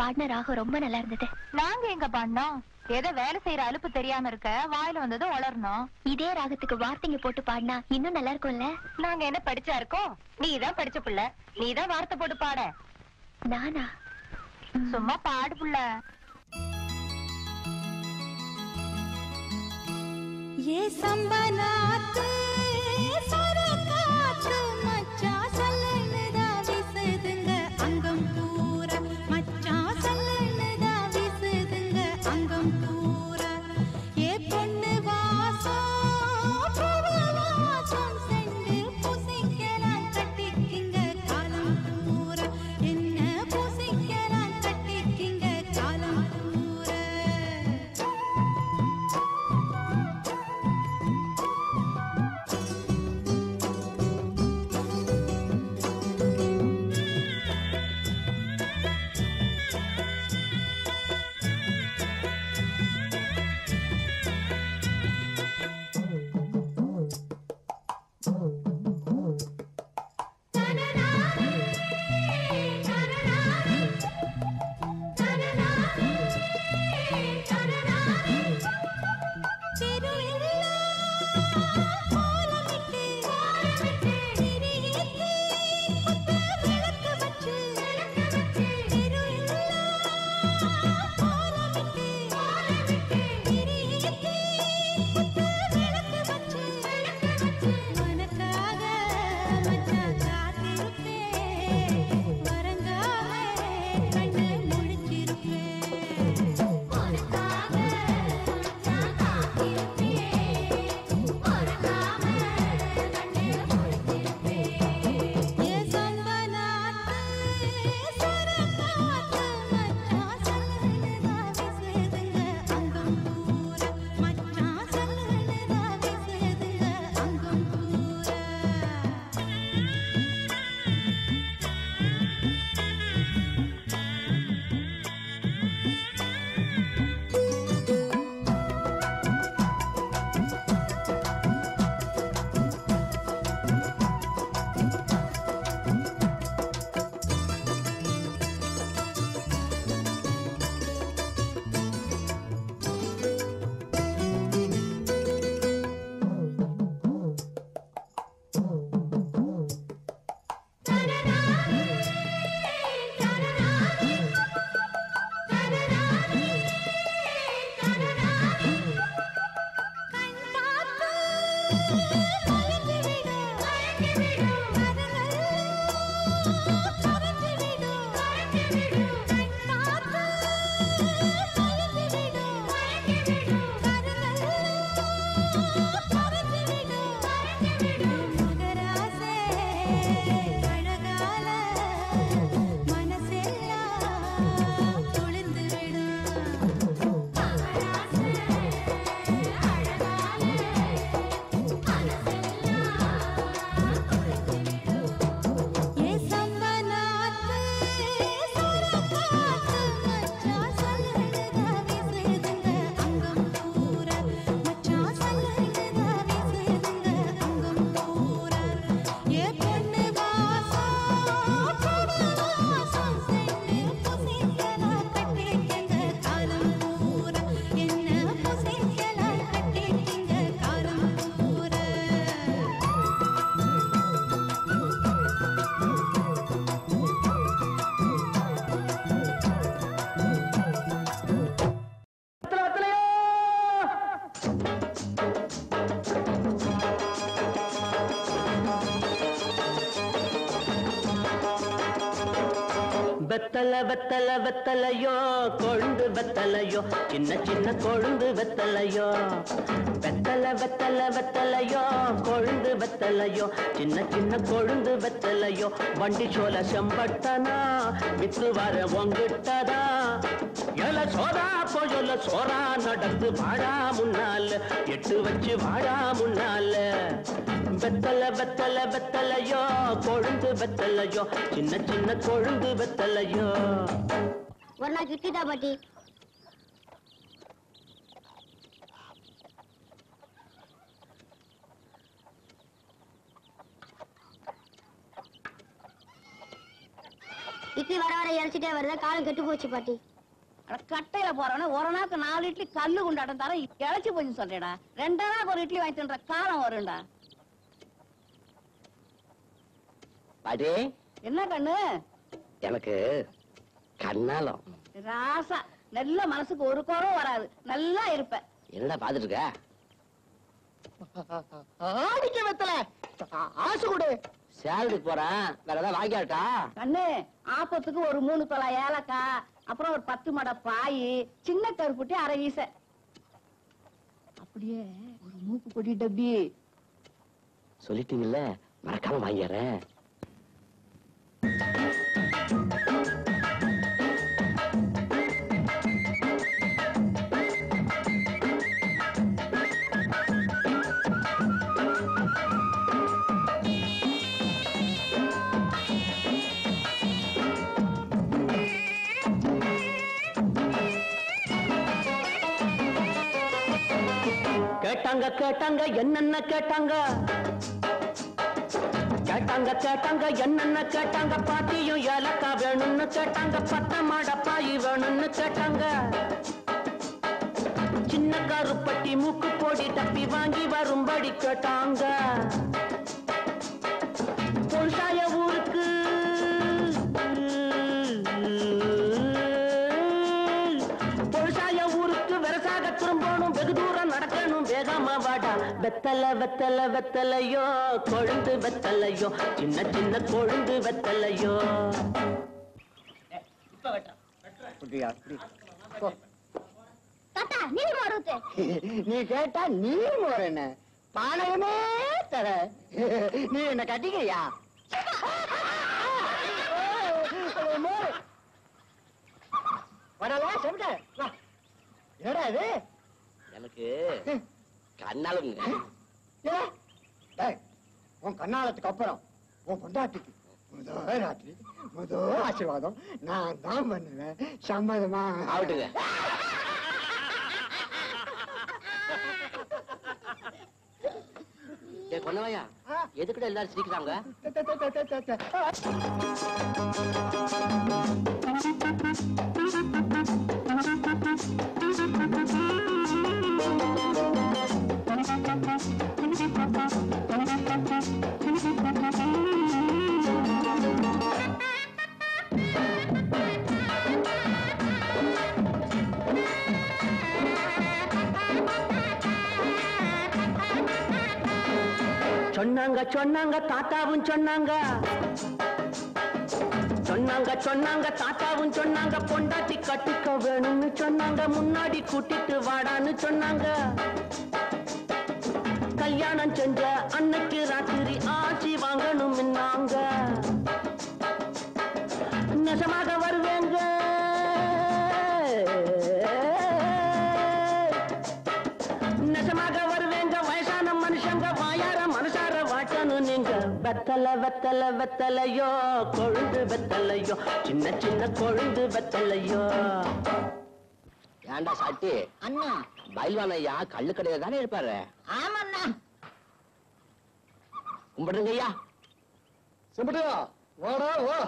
பாடின ராகம் ரொம்ப நல்லா இருந்தது நாங்க எங்க பண்ணோம் ஏதோ வேலை செய்யற அலுப்பு தெரியாம இருக்க வாயில வந்தது வளரணும் இதே ராகத்துக்கு வார்த்தைங்க போட்டு பாடினா இன்னும் நல்லா இருக்கும்ல நாங்க என்ன படிச்சா இருக்கோம் நீ தான் படிச்ச புள்ள நீ தான் வார்த்தை போட்டு பாட நானா சும்மா பாடு புள்ள ये संबनात सरकात मच्चा सलनदा विसदंग अंगम पूरा मच्चा सलनदा विसदंग अंगम पूरा ये பொண்ணு வாசம் பிரவாசம் சென்று பூசிக்கலாம் கட்டிக்கிங்க காலம் பூரா என்ன பூசிக்கலாம் கட்டிக்கிங்க காலம் பூரா உனக்காக மச்சான் காத்திருப்பேன் வரங்காவே கண்ணு முழிச்சிருப்பேன் உனக்காக மச்சான் காத்திருப்பேன் வரங்காவே கண்ணு முழிச்சிருப்பேன் ஏ சம்பனாத்து சரகாத்து மச்சான் சல்லனதா விசுதுங்க அங்கம் பூரா மச்சான் சல்லனதா விசுதுங்க அங்கம் பூரா மனசெல்லாம் குளிர்ந்து ஏ சம்பனாத்து சரகாத்து மச்சான் சல்லனதா விசுதுங்க அங்கம் பூரா மச்சான் சல்லனதா விசுதுங்க அங்கம் பூரா ஏ பொண்ணு வாசம் பிரவாசம் சென்று புசிக்கலாம் கட்டிக்கிங்க காலம் பூரா என்ன புசிக்கலாம் கட்டிக்கிங்க காலம் பூரா வெத்தல வெத்தல வெத்தலையோ கொழுந்து வெத்தலையோ சின்ன சின்ன கொழுந்து வெத்தலையோ வெத்தல வெத்தல வெத்தலையோ கொழுந்து வெத்தலையோ சின்ன சின்ன கொழுந்து வெத்தலையோ வண்டி சோல செம்பட்டனா வித்து வர உங்கிட்டதா எல சோதா போயொல்ல சோறா நடந்து வாழா முன்னால எட்டு வச்சு வாழா முன்னால வெத்தல வெத்தல வெத்தலையோ கொழுந்து வெத்தலையோ சின்ன சின்ன கொழுந்து வெத்தலையோ ஒரு நாள் கிட்டிட்டா பாட்டி இட்லி வர வர இறைச்சிட்டே வருது காலம் கெட்டு போச்சு பாட்டி அட கட்டையில போறவன ஒரு நாளுக்கு நாலு இட்லி கல்லு குண்டாட்டம் தர இழைச்சி போச்சு சொல்றேடா ரெண்டா நாளுக்கு ஒரு இட்லி வாங்கி தின்ற காலம் வரும்டா பாட்டி என்ன கண்ணு எனக்கு கண்ணாலம் ராசா நல்ல மனசுக்கு ஒரு குறவும் வராது நல்லா இருப்ப என்னடா பாத்துட்டு இருக்க ஆடிக்க வெத்தல ஆசை கொடு சேலரிக்கு போறேன் வேற ஏதாவது வாங்கியாட்டா கண்ணு ஆப்பத்துக்கு ஒரு மூணு தொலை ஏலக்காய் அப்புறம் ஒரு பத்து மடை பாய் சின்ன கருப்புட்டி அரை வீச அப்படியே ஒரு மூக்கு பொடி டப்பி சொல்லிட்டீங்கல்ல மறக்காம வாங்கிடுறேன் கேட்டாங்க கேட்டாங்க என்னென்ன கேட்டாங்க கேட்டாங்க கேட்டாங்க என்னென்ன கேட்டாங்க பாட்டியும் ஏலக்கா வேணும்னு கேட்டாங்க பத்த மாடப்பாயி வேணும்னு கேட்டாங்க சின்ன கருப்பட்டி மூக்கு போடி டப்பி வாங்கி வரும்படி கேட்டாங்க பொன்சாய ஊருக்கு பொன்சாய ஊருக்கு வெரசாக திரும்பணும் வெகு தூரம் நடக்கணும் வேகமா வாடா வெத்தல வெத்தல வெத்தலையோ கொழுந்து வெத்தலையோ சின்ன சின்ன கொழுந்து வெத்தலையோ தாத்தா நீங்க வருது நீ கேட்டா நீ என்ன பானகமே தர நீ என்ன கட்டிக்கையா வரல செவிட்ட வா ஏடா இது எனக்கு கண்ணாலும் ஏடா? டேய், உன் கண்ணாலத்துக்கு அப்புறம் உன் பொண்டாட்டிக்கு முதல் ராத்திரி முதல் ஆசீர்வாதம் நான் தான் பண்ணுவேன் சம்மதமா ஆகட்டுங்க ஏ கொன்னவையா எதுக்குடா எல்லாரும் சிரிக்கிறாங்க சொன்னாங்க சொன்னாங்க தாத்தாவும் சொன்னாங்க சொன்னாங்க சொன்னாங்க தாத்தாவும் சொன்னாங்க பொண்டாட்டி கட்டிக்க வேணும்னு சொன்னாங்க முன்னாடி கூட்டிட்டு வாடான்னு சொன்னாங்க கல்யாணம் செஞ்ச அன்னைக்கு ராத்திரி ஆட்சி வாங்கணும்னாங்க நெசமாக வருவேங்க நெசமாக வருவேங்க வயசான மனுஷங்க வாயார மனசார வாட்டணும் நீங்க வெத்தல வெத்தல வெத்தலையோ கொழுந்து வெத்தலையோ சின்ன சின்ன கொழுந்து வெத்தலையோ ஏண்டா சாட்டி அண்ணா பைல்வான் ஐயா கள்ளு கடையில தானே இருப்பாரு ஆமாண்ணா கும்பிடுங்க ஐயா செம்பட்டியா வாடா வா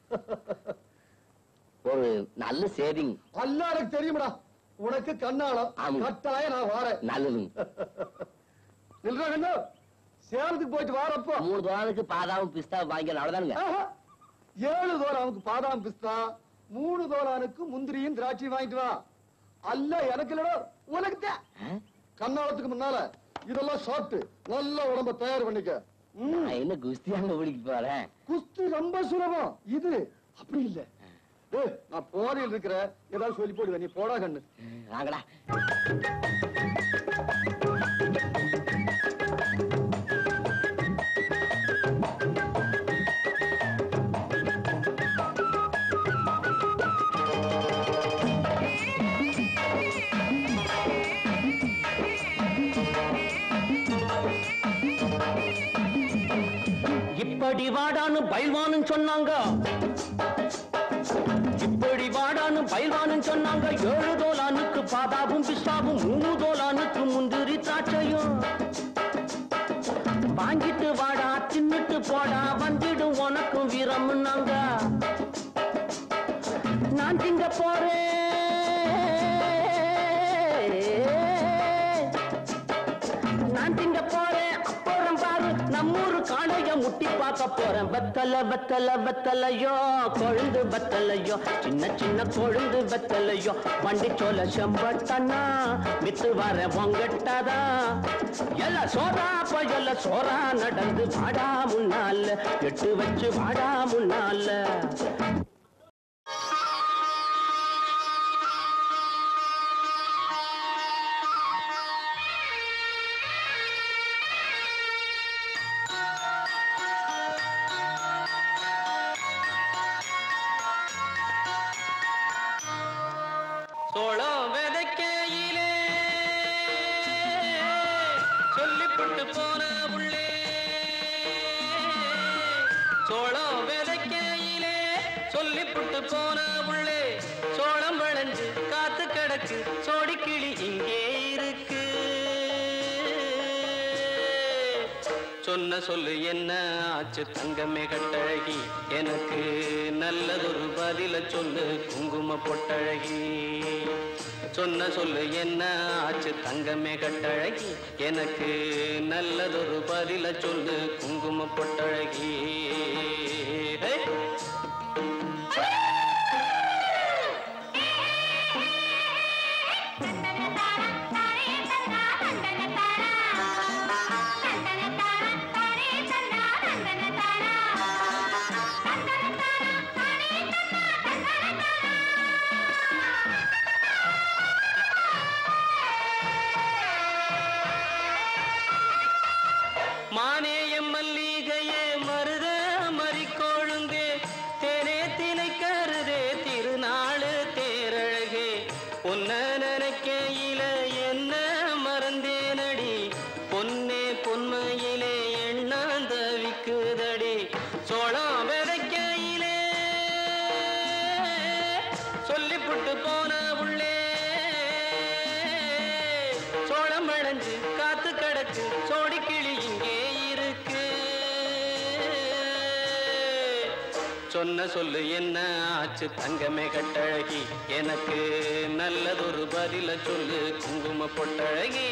ஒரு நல்ல சேவிங் அல்ல எனக்கு தெரியுமடா உனக்கு கண்ணாளம் ஆமா. கட்டாயம் நான் வாரேன் நல்லதுங்க நில்றா கண்ணு சேலத்துக்கு போயிட்டு வாரப்போ மூணு தோரத்துக்கு பாதாவும் பிஸ்தா வாங்கி அவ்வளவுதானுங்க ஆஹா. ஏழு தோரானுக்கு பாதாம் பிஸ்தா மூணு தோரானுக்கு முந்திரியும் திராட்சையும் வாங்கிட்டு வா அல்ல எனக்கு இல்லடா உனக்கு தான். ஆ? கண்ணாளத்துக்கு முன்னால இதெல்லாம் சாப்பிட்டு நல்ல உடம்ப தயார் பண்ணிக்க ம். நான் என்ன குஸ்தியாங்க பிடிக்க போறேன் குஸ்தி ரொம்ப சுலபம் இது அப்படி இல்ல ஏய், நான் போதையில் இருக்கிற ஏதாவது சொல்லி போடுவேன் நீ போடா கண்ணு வாங்கடா இப்படி வாடான்னு பைல்வான்னு சொன்னாங்க இப்படி வாடான்னு பைல்வான்னு சொன்னாங்க ஏழு தோலானுக்கு பாதாவும் பிஸ்தாவும் மூணு தோலானுக்கு முந்திரி திராட்சையும் வாங்கிட்டு வாடா தின்னுட்டு போடா வந்துடும் உனக்கும் வீரம்னாங்க நான் திங்க போறேன் நான் திங்க போறேன் அப்புறம் பாரு நம்மூரு காளைய முட்டி பார்க்க போறேன் வெத்தல வெத்தல வெத்தலையோ கொழுந்து வெத்தலையோ சின்ன சின்ன கொழுந்து வெத்தலையோ வண்டி சோல செம்பட்டனா வித்து வர பொங்கட்டாதா எல்ல சோறா பயல சோறா நடந்து வாடா முன்னால எட்டு வச்சு வாடா முன்னால சோளம் விதைக்கையிலே சொல்லிப்பட்டு போன உள்ளே சோளம் விதைக்கையிலே சொல்லிப்பட்டு போன உள்ளே சோளம் விளைஞ்சு காத்து கிடக்கு சோடிக்கிளி இங்கே இருக்கு சொன்ன சொல்லு என்ன ஆச்சு தங்கமே கட்டழகி எனக்கு நல்லதொரு பதில சொல்லு குங்கும பொட்டழகி சொன்ன சொல்லு என்ன ஆச்சு தங்கமே கட்டழகி எனக்கு நல்லதொரு பதில சொல்லு குங்கும பொட்டழகி ஹே! மானேயம் மல்லிகையே மருத மறிக்கொழுந்தே தேனே தினை கருதே திருநாளு தேரழகே பொன்ன நினைக்கையில என்ன மறந்தேனடி பொன்னே பொன்மையிலே எண்ணாந்தவிக்குதடி சோளம் விதைக்கையிலே சொல்லிப்புட்டு போன உள்ளே சோளம் விளைஞ்சு காத்து கிடக்கு சோடி கிளி இங்கே இருக்கு சொன்ன சொல்லு என்ன ஆச்சு தங்கமே கட்டழகி எனக்கு நல்லதொரு பதில சொல்லு குங்கும பொட்டழகி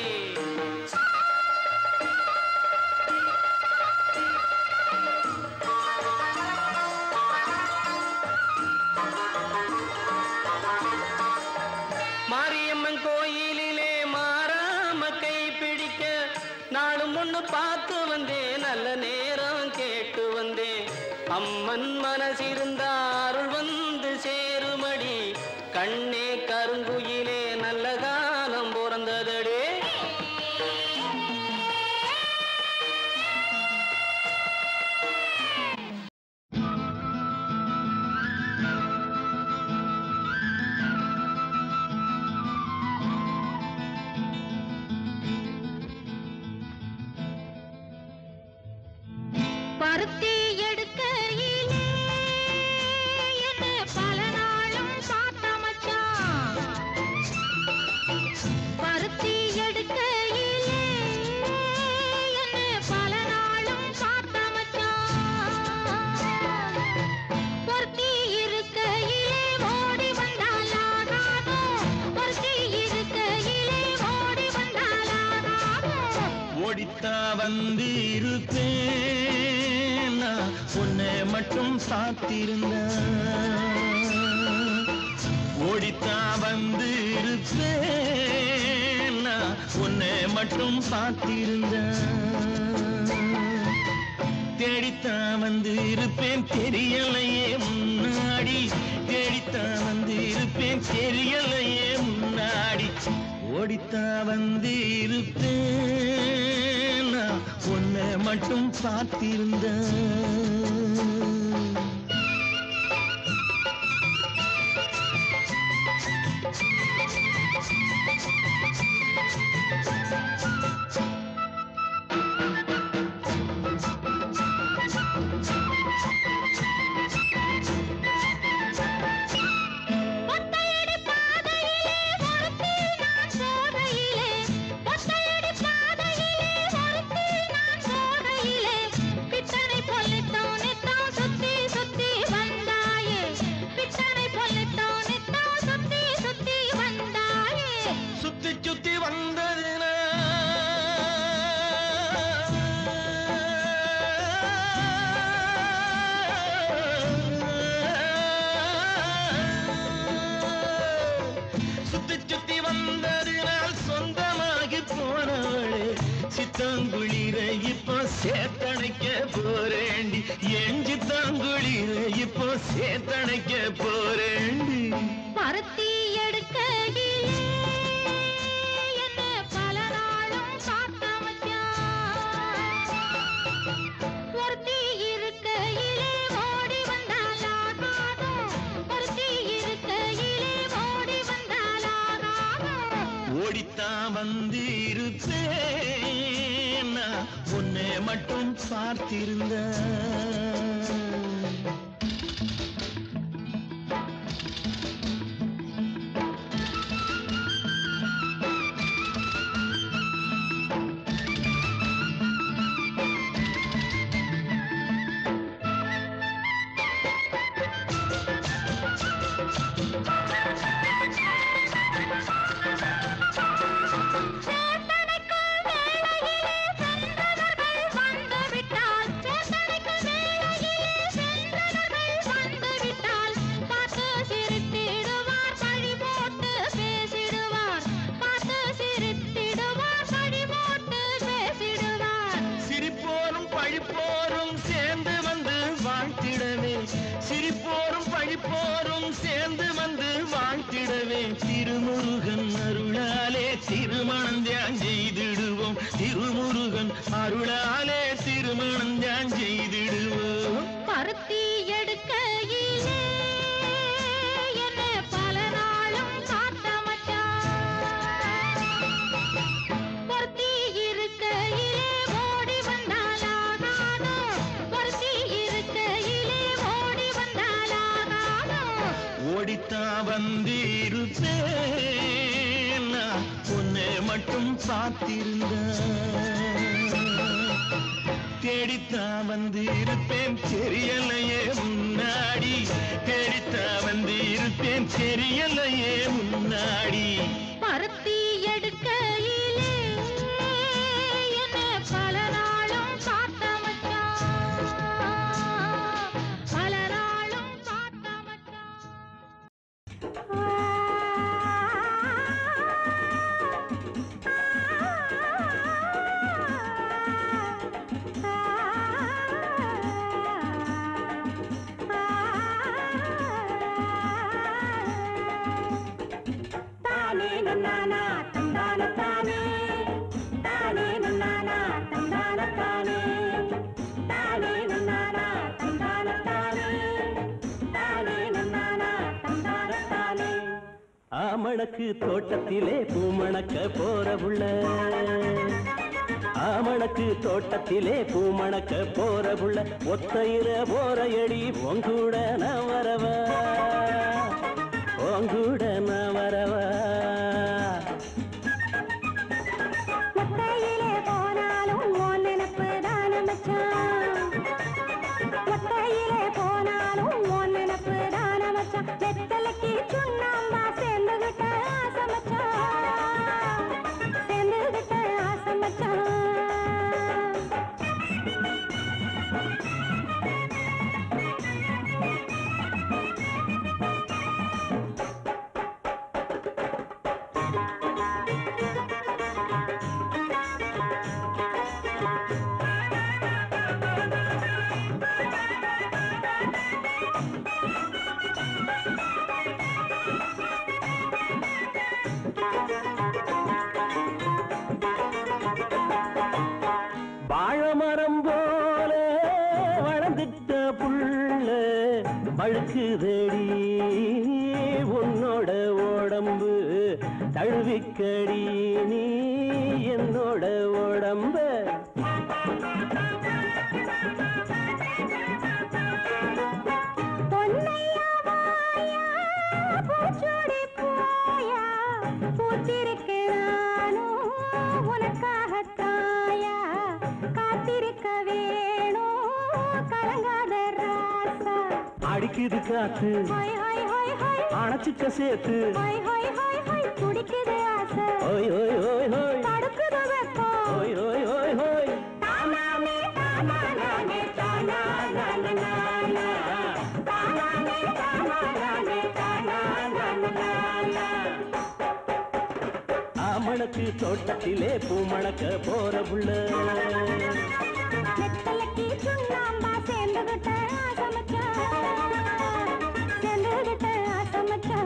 மாரியம்மன் கோயிலிலே மாறாம கை பிடிக்க நாளும் ஒண்ணு பார்த்து வந்தேன் நல்ல நேரம் கேட்டு வந்தேன் அம்மன் மனசிருந்தா அருள் வந்து சேருமடி கண்ணே கருங்குயிலே நல்ல காலம் பிறந்ததடே பருத்தி எடுக்கையிலே என்ன பல நாளும் பார்த்த மச்சான் பருத்தி எடுக்கையிலே என்ன பல நாளும் பார்த்த மச்சான் பொருத்தி இருக்கையிலே ஓடி வந்தாலாகாதோ பொருத்தி இருக்கையிலே ஓடி வந்தாலாகாதோ ஓடித்தா வந்து இருப்பேன் நான் உன்னை மட்டும் பார்த்திருந்தேன் ஓடித்தா வந்து இருப்பேன் நான் உன்னை மட்டும் பார்த்திருந்தேன் தேடித்தான் வந்து இருப்பேன் தெரியலையே முன்னாடி தேடித்தான் வந்து இருப்பேன் தெரியலையே முன்னாடி ஓடித்தான் வந்து இருப்பேன் நான் உன்னை மட்டும் பார்த்திருந்தேன் ஒத்தையடி பாதையிலே ஒருத்தி நான் சோதையிலே ஒத்தையடி பாதையிலே ஒருத்தி நான் சோதையிலே பித்தனை பொல்லித்தோனே வந்ததுனா சுத்தி சுத்தி வந்ததினால் சொந்தமாகி போனவளே சித்தாங்குளிர இப்போ சேத்தணைக்க போறேண்டி என் சித்தாங்குளிர இப்போ சேத்தணைக்க போறேண்டி பருத்தி எடுக்கையிலே என்ன பல நாளும் காத்த மச்சான். ஒருத்தி இருக்கையிலே ஓடி வந்தால் ஆகாதோ. ஒருத்தி இருக்கையிலே ஓடி வந்தால் ஆகாதோ. ஓடித்தான் வந்து இருப்பேன் நான் உன்னை மட்டும் பார்த்திருந்தேன் சேத்தனைக்குள் வேளையிலே சென்றவர்கள் வந்துவிட்டால் சேத்தனைக்குள் வேளையிலே சென்றவர்கள் வந்துவிட்டால் பார்த்து சிரித்திடுவார் பழி போட்டு பேசிடுவார் பார்த்து சிரித்திடுவார் பழி போட்டு பேசிடுவார் சிரிப்போரும் பழிப்போரும் சேர்ந்து வந்து வாழ்த்திடவே சிரிப்போரும் பழிப்போரும் சேர்ந்து வந்து வாழ்த்திடவே திருமுருகன் அருளாலே திருமணம் தியான் செய்திடுவோம் திருமுருகன் அருளாலே திருமணம் தியான் செய்திடுவோம் பருத்தி எடுக்கையிலே என்ன பல நாளும் காத்த மச்சான். ஒருத்தி இருக்கையிலே ஓடி வந்தால் ஆகாதோ. ஒருத்தி இருக்கையிலே ஓடி வந்தால் ஆகாதோ. ஓடித்தான் வந்திருப்பேன் நான் உன்னை மட்டும் பார்த்திருந்தேன் தேடித்தான் வந்து இருப்பேன் தெரியலையே முன்னாடி தேடித்தான் வந்து இருப்பேன் தெரியலையே முன்னாடி பருத்தி எடுக்கையிலே என்ன பல நாளும் காத்த மச்சான். பல நாளும் காத்த மச்சான். தானே நன்னானா தந்தான தானே தானே நன்னானா தந்தான தானே தானே நன்னானா தந்தான தானே தானே நன்னானா தந்தான தானே ஆமணக்கு தோட்டத்திலே பூமணக்க போற புள்ள ஆமணக்கு தோட்டத்திலே பூமணக்க போற புள்ள ஒத்தையில போற எடி உங்கூட நான் வரவா உங்கூட நான் வரவா ஒத்தையிலே போனாலும் உன் நினப்பு தான மச்சான் ஒத்தையிலே போனாலும் உன் நினப்பு தான மச்சான் வெத்தலைக்கு சுண்ணாம்பா சேர்ந்துகிட்ட ஆசை மச்சான் சேர்ந்துகிட்ட ஆசை மச்சான் வாழமரம் போல வளர்ந்துட்ட புள்ள வழுக்குதடி உன்னோட உடம்பு தழுவிக்கடி நீ என்னோட உடம்ப பொன்னையா வாயா, பூச்சோடி போயா, பூத்திருக்கிறேன் நானும் உனக்காகத்தாயா, காத்திருக்க வேணும் கலங்காத ராசா. அடிக்குது காத்து ஹொய், ஹொய், ஹொய், ஹொய், அணைச்சிக்க சேர்த்து ஹொய், ஹொய், ஹொய், ஹொய், துடிக்குது ஆசை. ஓய் ஓய் ஓய் ஆமணக்கு தோட்டத்திலே பூமணக்க போற புள்ள வெத்தலைக்கு சுண்ணாம்பா சேர்ந்துகிட்ட ஆசமச்சான் சேர்ந்துகிட்ட ஆசமச்சான்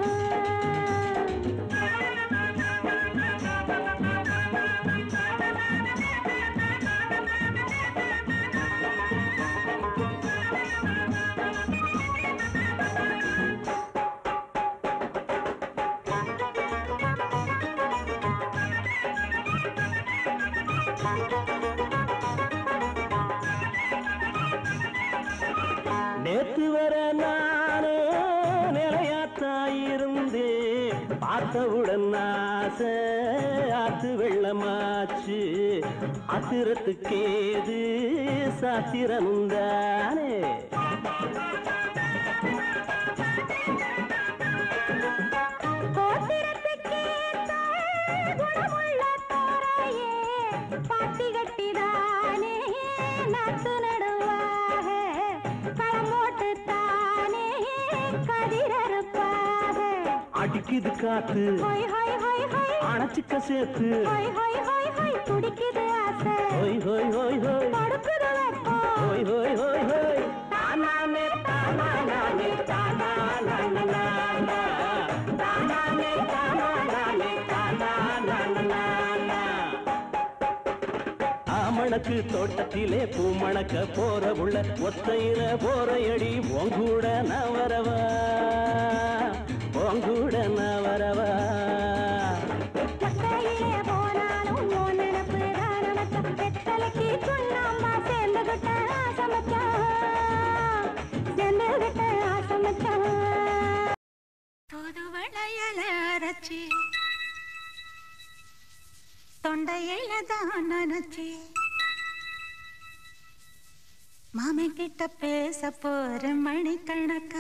நேத்து வர நானே நிலையாத்தாயிருந்தே பார்த்தவுடன் ஆசை ஆத்து வெள்ளமாச்சு ஆத்திரத்துக்கேது சாத்திரமுந்தானே கோத்திரத்துக்கேத்த குணமுள்ள தோரையே பாத்தி கட்டிதானே நட்டு நடுவாக களம் போட்டு தானே கதிரறுப்பாக அடிக்குது காத்து ஹொய் ஹொய் ஹொய் ஹொய் அணைச்சிக்க சேர்த்து ஹொய் ஹொய் ஹொய் ஹொய் துடிக்குது ஆசை ஹோய் ஹோய் ஹோய் ஹோய் படுக்குது வெப்பம் ஹோய் ஹோய் ஹோய் ஹோய் தானானே தானானே தானானே தானானே தானானே தானானே ஆமணக்கு தோட்டத்திலே பூமணக்க போற உள்ள ஒத்தையில போறையடி உங்கூட நான் வரவா உங்கூட நான் வரவா மத்தையிலே போனாலும் உன் நினப்பு தான மச்சான். வெத்தலைக்கு சுண்ணாம்பா சேர்ந்துகிட்ட ஆசை மச்சான். சேர்ந்துகிட்ட ஆசை மச்சான். புது வளையல அரைச்சி தொண்டையில தான் நினைச்சி மாமன் கிட்ட பேச போற மணிக்கணக்கா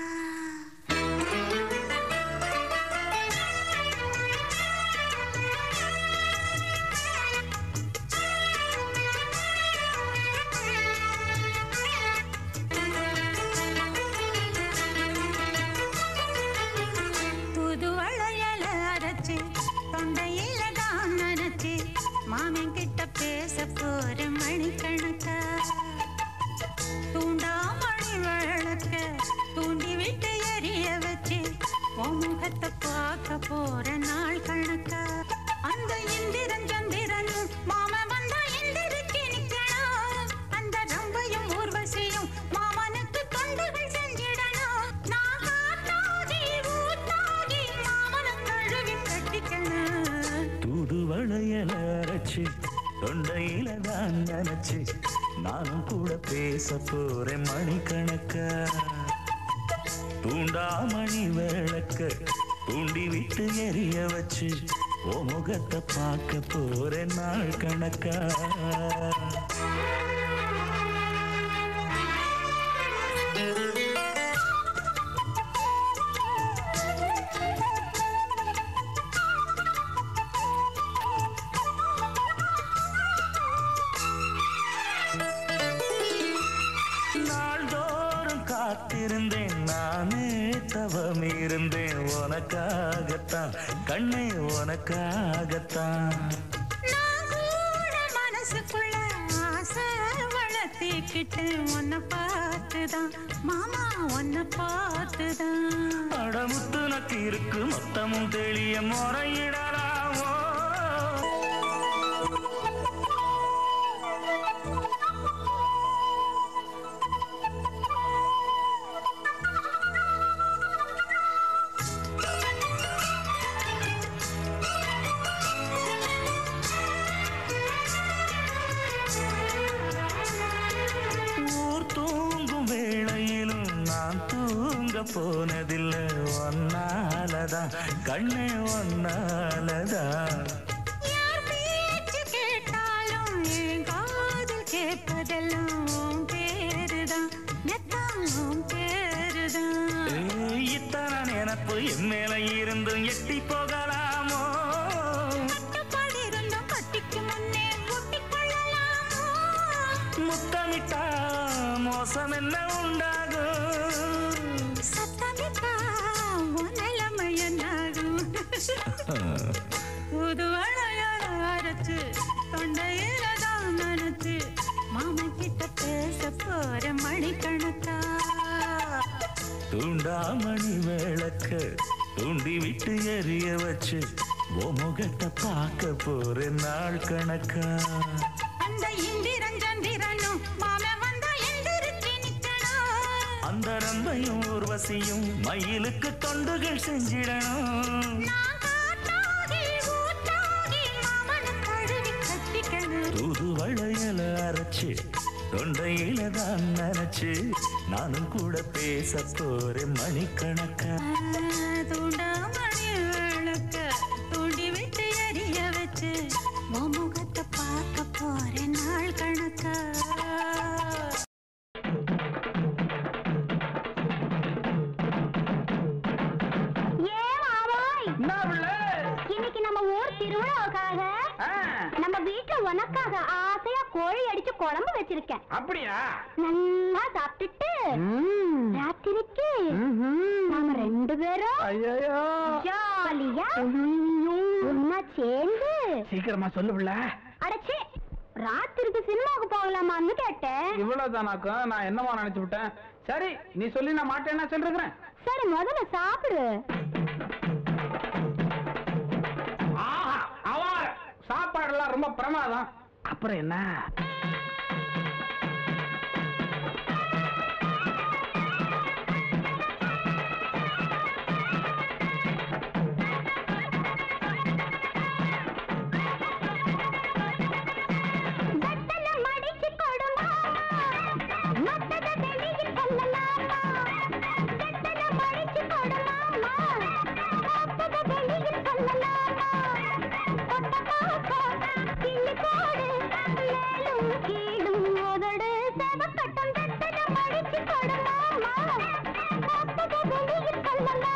புது வளையல அரைச்சி தொண்டையில தான் நினைச்சி மாமன் கிட்ட பேச போற மணிக்கணக்கா தூண்டாமணி விளக்க தூண்டி விட்டு எரிய வச்சு உன் முகத்தை பார்க்க போற நாள் கணக்கா அந்த இந்திரன் சந்திரனும் மாம வந்தா எந்திரிச்சு நிக்கணும் அந்த ரம்பையும் ஊர்வசியும் மாமனுக்கு தொண்டுகள் செஞ்சிடணும் நான் காத்தாகி ஊத்தாகி மாமனை கழுவி கட்டிக்கணும் தூது வளையல அரைச்சு தொண்டையில தான் நினைச்சு நானும் கூட பேச போறேன் மணிக்கணக்கா தூண்டாமணி விளக்க தூண்டி விட்டு எரிய வச்சு ஓ முகத்தை பார்க்க போறேன் நாள் கணக்கா நாள்தோறும் காத்திருந்தேன் நானே தவம் இருந்தேன் உனக்காகத்தான் கண்ணே உனக்காகத்தான் நான் கூட மனசுக்குள்ள ஆசை வளர்த்திக்கிட்டு உன்னை பார்த்துதான் மாமா உன்னை பார்த்துதான் அடமுத்து நக்கு இருக்கு மொத்தமும் தெளிய முறையிடலாமோ ஊர் தூங்கும் வேளையிலும் நான் தூங்க போனதில்லை ஒன்னாலதான் கண்ணே ஒன்னாலதான் யார் பேச்சு கேட்டாலும் என் காதில் கேட்பதெல்லாம் உன் பேருதான் நெத்தான் உன் பேருதான் ஏய், இத்தனை நினப்பு என் மேல இருந்தும் எட்டி போகலாமோ கட்டுப்பாடு இருந்தும் கட்டிக்கு முன்னே ஒட்டிக் கொள்ளலாமோ முத்தமிட்டா மோசம் என்ன உண்டாகும் சத்தமிட்டா உன் நிலைமை என்னாகும் புது வளைய அரைச்சு தொண்டையில தான் நினைச்சு மாமன் கிட்ட பேச போற மணிக்கணக்கா தூண்டாமணி விளக்க தூண்டி விட்டு எரிய வச்சு ஓ முகத்தை பார்க்க போற நாள் கணக்கா அந்த இந்திரன் சந்திரனும் மாமன் வந்தா எந்திரிச்சு நிக்கணும் அந்த ரம்பையும் ஊர்வசியும் மயிலுக்கு தொண்டுகள் செஞ்சிடணும் நான் காட்டாகி ஊட்டாகி மாமனை தழுவி கட்டிக்கணும் தூது வளையல அரைச்சு தொண்டையில தான் நினைச்சு நானும் கூட பேச போறேன் மணிக்கணக்கா தூண்டாமணி விளக்க தூண்டி விட்டு எரிய வச்சு உன் முகத்தை பார்க்க போற நாள் கணக்கா இன்னைக்கு நம்ம ஊர் திருவிழாவுக்காக நம்ம வீட்டுல உனக்காக ஆசையா கோழி அடிச்சு குழம்பு வச்சிருக்கேன் அப்படியா நல்லா சாப்பிட்டுட்டு ராத்திரிக்கு நாம ரெண்டு பேரும் ஐயோ ஜாலியா ஒன்னா சேர்ந்து சீக்கிரமா சொல்லு பிள்ள அடச்சே ராத்திரிக்கு சினிமாவுக்கு போகலாமான்னு கேட்டேன் இவ்வளவுதானாக்கா நான் என்னமா நினைச்சு விட்டேன் சரி நீ சொல்லி நான் மாட்டேன்னா சொல்லிருக்கிறேன் சரி முதல்ல சாப்பிடு ஆஹா அவார சாப்பாடுலாம் ரொம்ப பிரமாதம் அப்புறம் என்ன வெத்தலை மடிச்சு கொடுமா மொத்தத வெளியில் சொல்லலாமா வெத்தலை மடிச்சு கொடுமாமா மொத்தத வெளியில் சொல்லலாமா கொட்ட பாப்பா கிள்ளி போடு மேலும் கீழும் உதடு செவக்கட்டும் வெத்தலை மடிச்சு கொடுமாமா மொத்தத வெளியில் சொல்லலாமா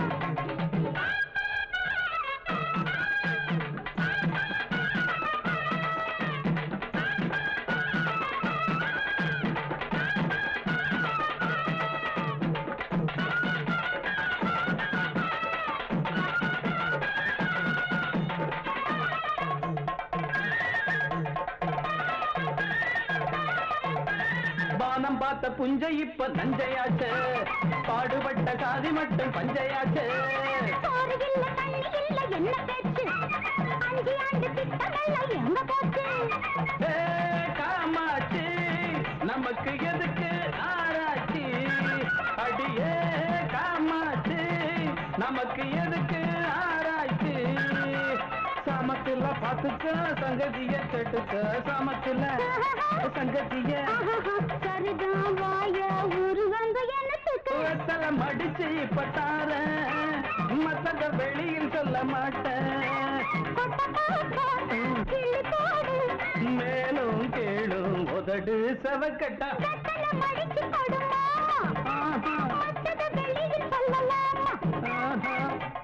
பானம் பார்த்த புஞ்சை இப்ப நஞ்சையாச்சு பாடுபட்ட சாதி மட்டும் பஞ்சையாச்சு சோறு இல்ல தண்ணி இல்ல என்ன பேச்சு அஞ்சு ஆண்டு திட்டங்கள்ல எங்க போச்சு ஏ, காமாட்சி நமக்கு எதுக்கு ஆராய்ச்சி அடியே காமாட்சி நமக்கு எதுக்கு ஆராய்ச்சி சாமத்துல பாத்துக்க சங்கதிய கேட்டுக்க சாமத்துல சங்கதிய சரிதான் வாய ஊரு வந்து என்னத்துக்கு வெத்தல மடிச்சு இப்ப தாரேன் மத்தத வெளியில் சொல்ல மாட்டேன் கொட்ட பாப்பா கிள்ளி போடு மேலும் கேளும் உதடு செவக்கட்டா வெத்தலை மடிச்சு கொடுமா ஆஹா, மத்தத வெளியில் சொல்லலாமா ஆஹா.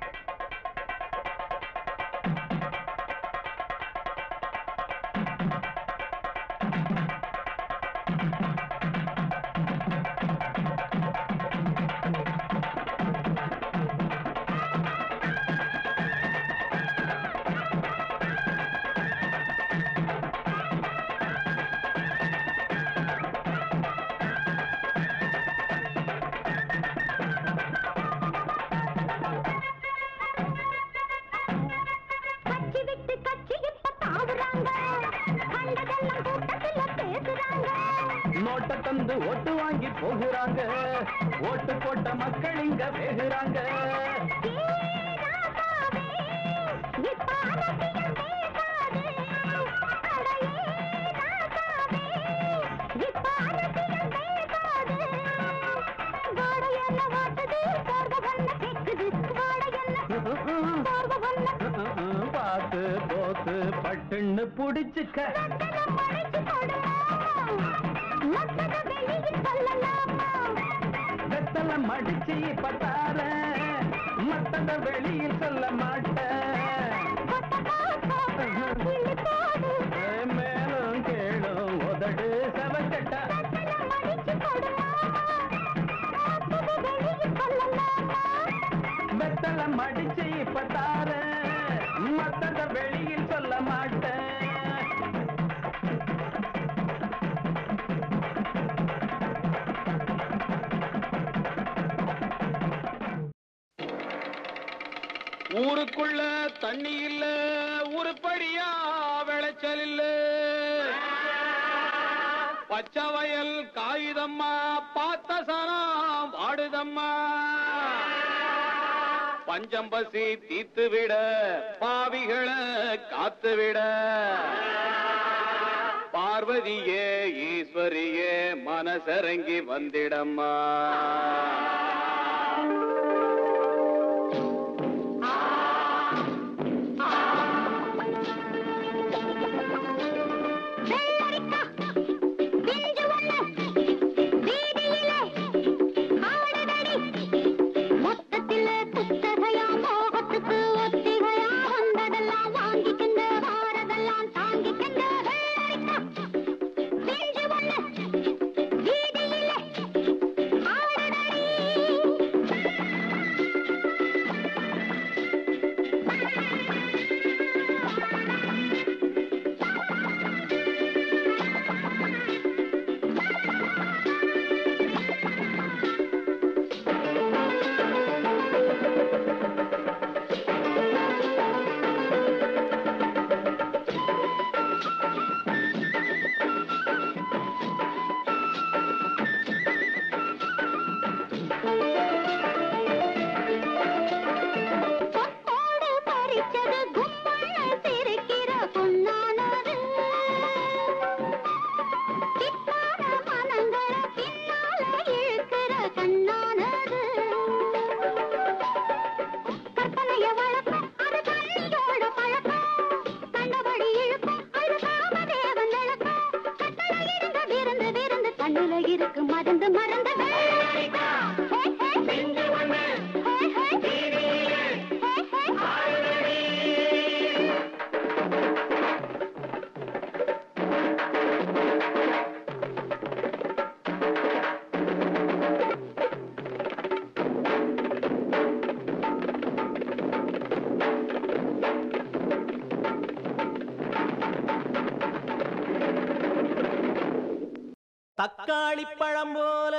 கட்சி விட்டு கட்சி இப்ப தாவுறாங்க கண்டதெல்லாம் கூட்டத்துல பேசுறாங்க நோட்டை தந்து ஓட்டு வாங்கி போகிறாங்க ஓட்டு போட்ட மக்கள் இங்க வேகுறாங்க பார்த்து போத்து பட்டுன்னு புடிச்சுக்க வெத்தல மடிச்சு இப்ப தாரேன் மத்தத வெளியில் சொல்ல மாட்டேன் ஏ, மேலும் கேளும் உதடு செவக்கட்டா வெத்தல மடிச்சு இப்ப தாரேன் மத்தத வெளியில் சொல்ல மாட்டேன் ஊருக்குள்ள தண்ணி இல்ல உருப்படியா விளைச்சல் இல்ல பச்சை வயல் காகிதம்மா பார்த்த சனம் வாடுதம்மா பஞ்சம் பசி தீத்து விட பாவிகளை காத்து விட பார்வதியே ஈஸ்வரியே மனசரங்கி வந்திடம்மா வெள்ளரிக்கா, பிஞ்சு ஒண்ணு, வீதியிலே ஆடுதடி. மொத்தத்தில குத்தகையா, மோகத்துக்கு ஒத்திகையா, வந்ததெல்லாம் வாங்கிக்கிண்டு, வாரதெல்லாம் தாங்கிக்கிண்டு. வெள்ளரிக்கா, பிஞ்சு ஒண்ணு, வீதியிலே ஆடுதடி. பொத்தோடு பறிச்சது கும்பல்ல சிரிக்கிற பொன்னானது. பித்தான மனங்கள பின்னால இழுக்கிற கண்ணானது. கற்பனைய வளர்க்கும், அது கண்ணியோட பழக்கம். கண்டபடி இழுக்கும், அது காமதேவன் விளக்கம். கட்டளை இருந்த விருந்து விருந்து கண்ணுல இருக்கு மருந்து மருந்து வெள்ளரிக்கா. ஹே, ஹே. ஹே, ஹே. தக்காளி பழம் போல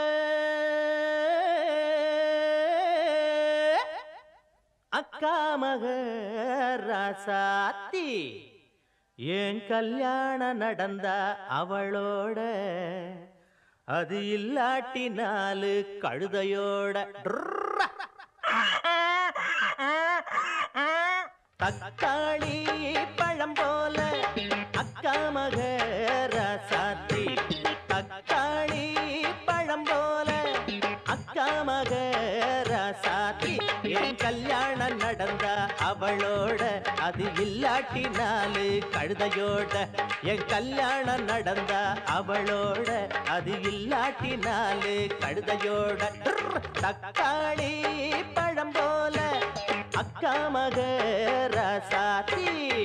அக்கா மக ராசாத்தி என் கல்யாணம் நடந்தா அவளோட அது இல்லாட்டி நாலு கழுதையோட ட்ரா. தக்காளி பழம் போல அக்கா மக ராசாத்தி தக்காளி பழம் போல அக்கா மக ராசாத்தி என் கல்யாணம் நடந்தா அவளோட அது இல்லாட்டி நாலு கழுதையோட என் கல்யாணம் நடந்தா அவளோட அது இல்லாட்டி நாலு கழுதையோட ட்ர். தக்காளி பழம் போல அக்கா மக ராசாத்தி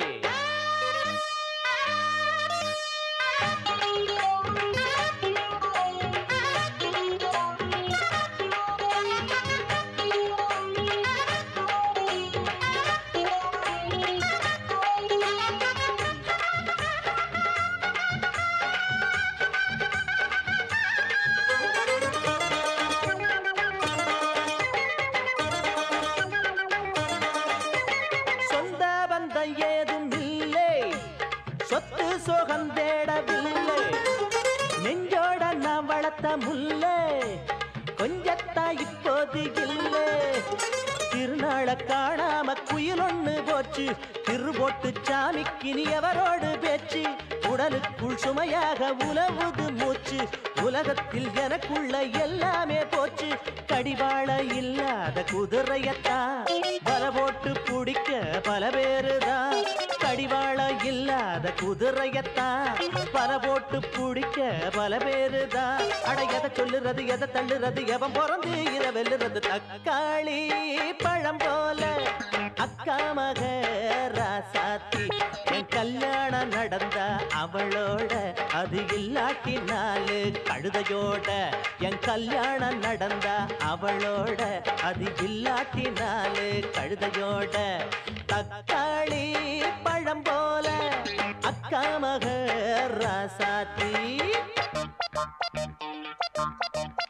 சொந்த பந்தம் ஏதும் இல்லை சொத்து சோகம் தேடவில்லை நெஞ்சோட நான் வளர்த்த முல்லை கொஞ்சத்தா இப்போது இல்லை திருநாள காணாம குயில் ஒண்ணு போச்சு திருபோட்டு சாமிக்கு நீ எவரோடு பேச்சு உடலுக்குள் சுமையாக உலவுது மூச்சு உலகத்தில் எனக்குள்ள எல்லாமே போச்சு கடிவாள இல்லாத குதிரையத்தான் பல போட்டு பிடிக்க பல பேருதான் கடிவாள இல்லாத குதிரையத்தான் பல போட்டு பிடிக்க பல பேருதான் அட எதை சொல்லுறது எதை தள்ளுறது எவன் பிறந்து இத வெல்லுறது தக்காளி பழம் போல அக்கா மக ராசாத்தி என் கல்யாணம் நடந்தா அவளோட அது இல்லாட்டி நாலு கழுதையோட என் கல்யாணம் நடந்தா அவளோட அது இல்லாட்டி நாலு கழுதையோட தக்காளி பழம் போல அக்கா மக ராசாத்தி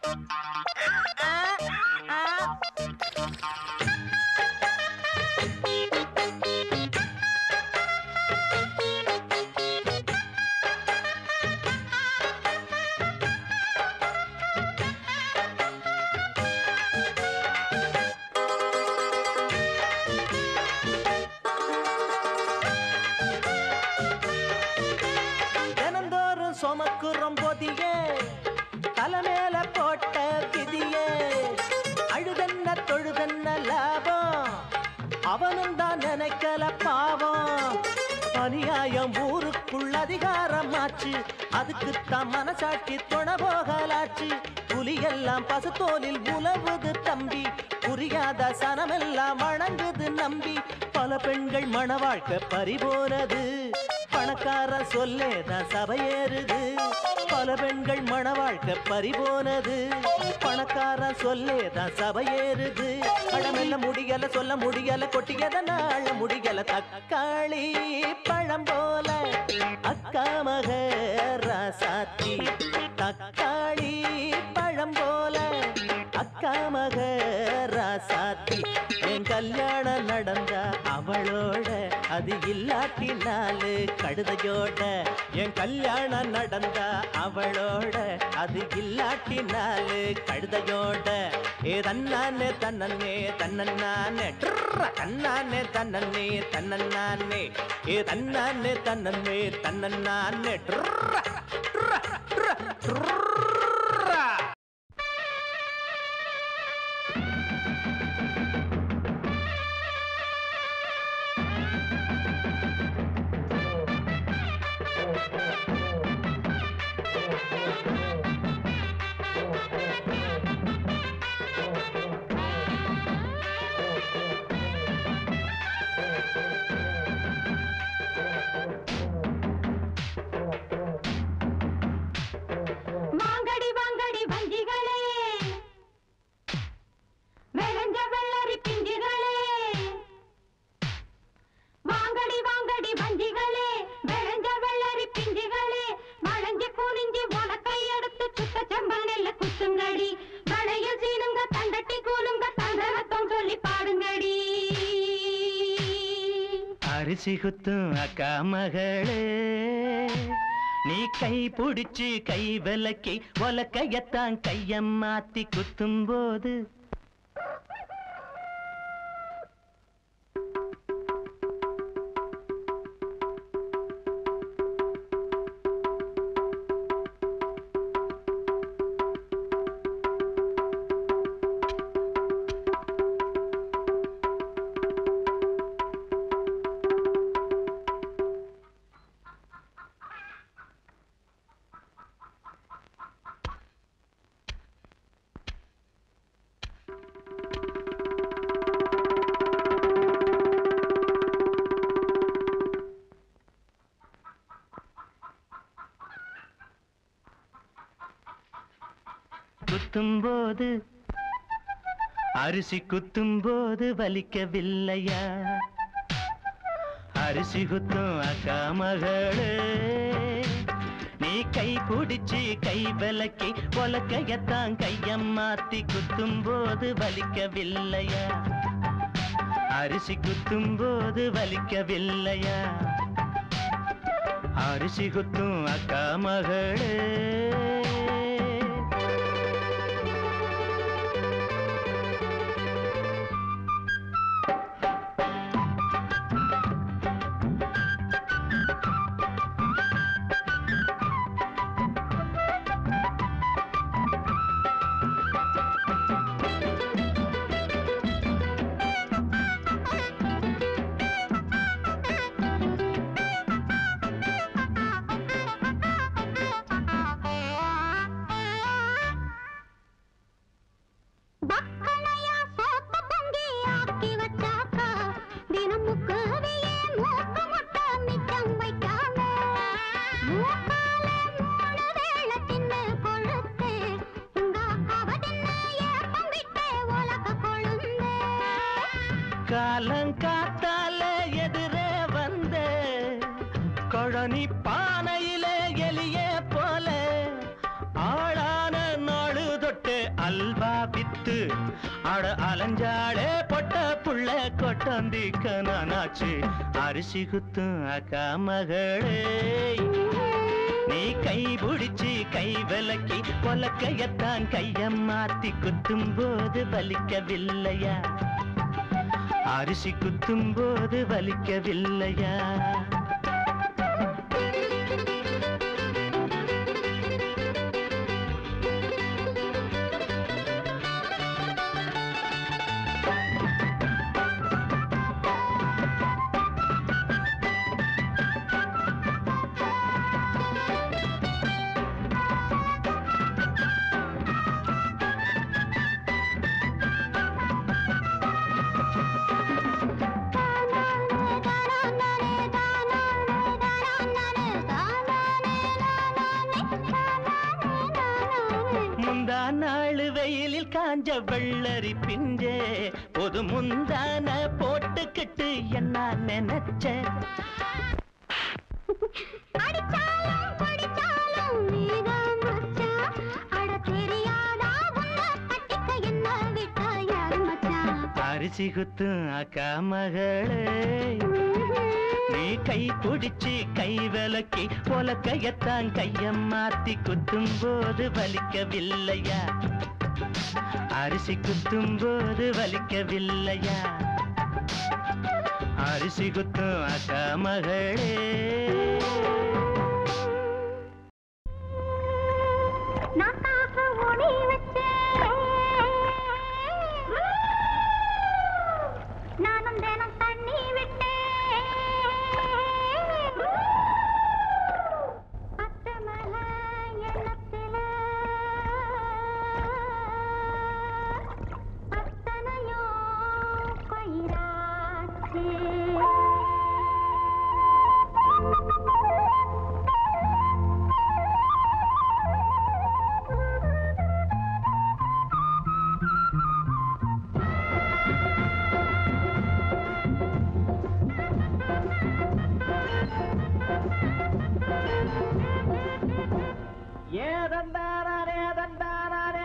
ஆ சுமக்குறோம் பொதியே தலை மேல போட்ட விதியே அழுதன்ன தொழுதன்ன லாபம் அவனும் தான் நினைக்கல பாவம் அநியாயம் ஊருக்குள் அதிகாரமாச்சு அதுக்குத்தான் மனசாட்சி துண போகலாச்சு புலியெல்லாம் பசுத்தோலில் உலவுது தம்பி புரியாத சனமெல்லாம் வணங்குது நம்பி பல பெண்கள் மண வாழ்க்கை பறிபோனது பணக்கார சொல்லேதான் சபையேறுது பல பெண்கள் மண வாழ்க்கை பறிபோனது பணக்கார சொல்லேதான் சபையேறுது அடமெல்ல முடியல சொல்ல முடியல கொட்டியத நாள முடியல தக்காளி பழம் போல அக்கா மக ராசாத்தி தக்காளி பழம் போல அக்கா மக ராசாத்தி என் கல்யாணம் நடந்தா அவளோட அது இல்லாட்டி நாலு கழுதையோட என் கல்யாணம் நடந்தா அவளோட அது இல்லாட்டி நாலு கழுதையோட ஏ தன்னானே தன்னே தன்னே தன்னானே தன்னே தன்னே ஏ தன்னானே தன்னே தன்னே வாங்கடி வாங்கடி வஞ்சிகளே விளைஞ்ச வெள்ளரி பிஞ்சுகளே வாங்கடி வாங்கடி வஞ்சிகளே விளைஞ்ச வெள்ளரி பிஞ்சுகளே வளைஞ்சு குனிஞ்சு உனக்கை எடுத்து சுத்த செம்பல் நெல்ல குத்துங்கடி வளையல் சீனுங்க தண்டட்டி கூலுங்க தந்தரத்தம் சொல்லி பாடுங்கடி அரிசி குத்தும் அக்கா மகளே நீ கை பிடிச்சு கை விலக்கி உலக்கையத்தான் கைய மாத்தி குத்தும் போது குத்தும் போது அரிசி குத்தும் போது வலிக்கவில்லையா அரிசி குத்தும் அக்கா மகளே நீ கை பிடிச்சு கை விலக்கி உலக்கையத்தான் கையம் மாத்தி குத்தும் போது வலிக்கவில்லையா அரிசி குத்தும் போது வலிக்கவில்லையா அரிசி குத்தும் அக்கா மகளே பக்கனையா சோத்த பொங்கி ஆக்கி வச்சாக்கா தினம் முக்கவையே மூக்க முட்ட மிச்சம் வைக்காம மூக்கால மூணு வேளை தின்னு கொழுத்து உங்க அக்காவ தின்னு ஏப்பம் விட்டு உலக கொழுந்து காலங்காத்தால எதிரே வந்த கொழனி பானையில எலிய போல ஆளான நாடு தொட்டு அல்வா வித்து அட அலஞ்சாளே பொட்ட புள்ள கொட்டந்திக்க நானாச்சு அரிசி குத்தும் அக்கா மகளே நீ கை பிடிச்சு கை விலக்கி பொலக்கையத்தான் கையம் மாத்தி குத்தும் போது வலிக்கவில்லையா அரிசி குத்தும் போது வலிக்கவில்லையா காஞ்ச வெள்ளரி பிஞ்சே பொது முந்தான போட்டுக்கிட்டு என்ன நினைச்ச அடிச்சாலும் படிச்சாலும் நீதான் மச்சான் அட தெரியாதா உன்னை கட்டிக்க என்ன விட்டா யாரு மச்சான் அரிசி குத்தும் அக்கா மகளே நீ கை பிடிச்சு கை விலக்கி பொலக்கையத்தான் கைய மாத்தி குத்தும் போது வலிக்கவில்லையா அரிசி குத்தும் போது வலிக்கவில்லையா அரிசி குத்தும் அக்கா மகளே நாக்காக ஒளி வச்சேன் நானும் தினம் தண்ணி விட்டேன் அத்தமல எண்ணத்தில அத்தனையோ பயிராச்சே ஏதந்தாரே தந்தாரே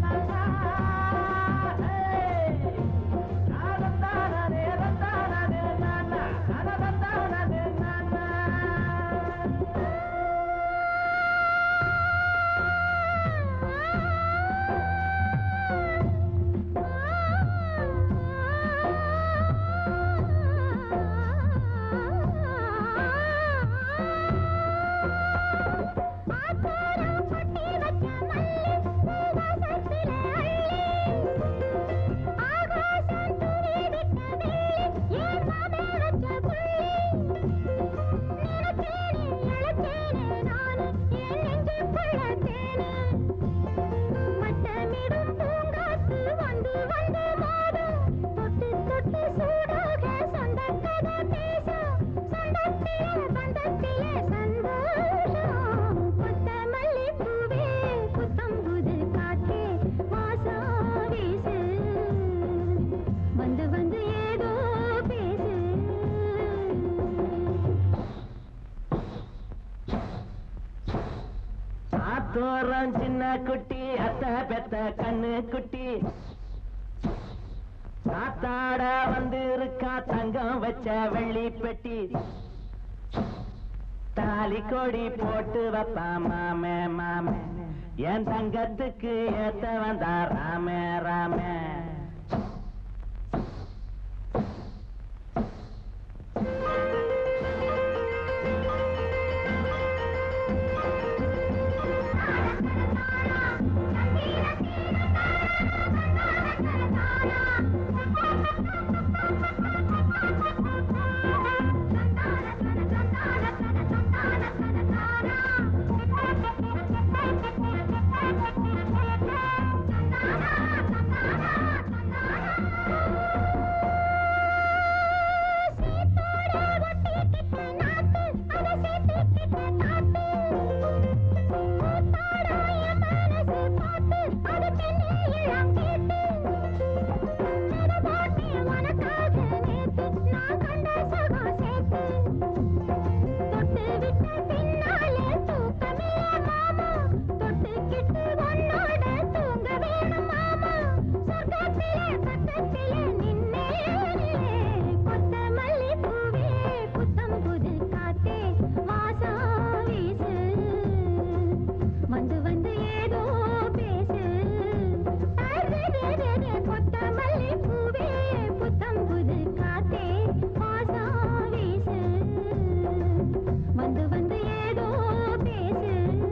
வந்து வந்து ஏதோ பேசு ஆத்தோரம் சின்ன குட்டி அத்த பெத்த கண்ணு குட்டி காத்தாட வந்து இருக்கா தங்கம் வச்ச வெள்ளி பெட்டி தாலி கொடி போட்டு வைப்பா மாமே மாமே என் தங்கத்துக்கு ஏத்த வந்தா ராமே ராமே வந்து வந்து ஏதோ பேசு கொத்தமல்லி பூவே புத்தம் புது காத்தே வாசம் வீசு வந்து வந்து ஏதோ பேசு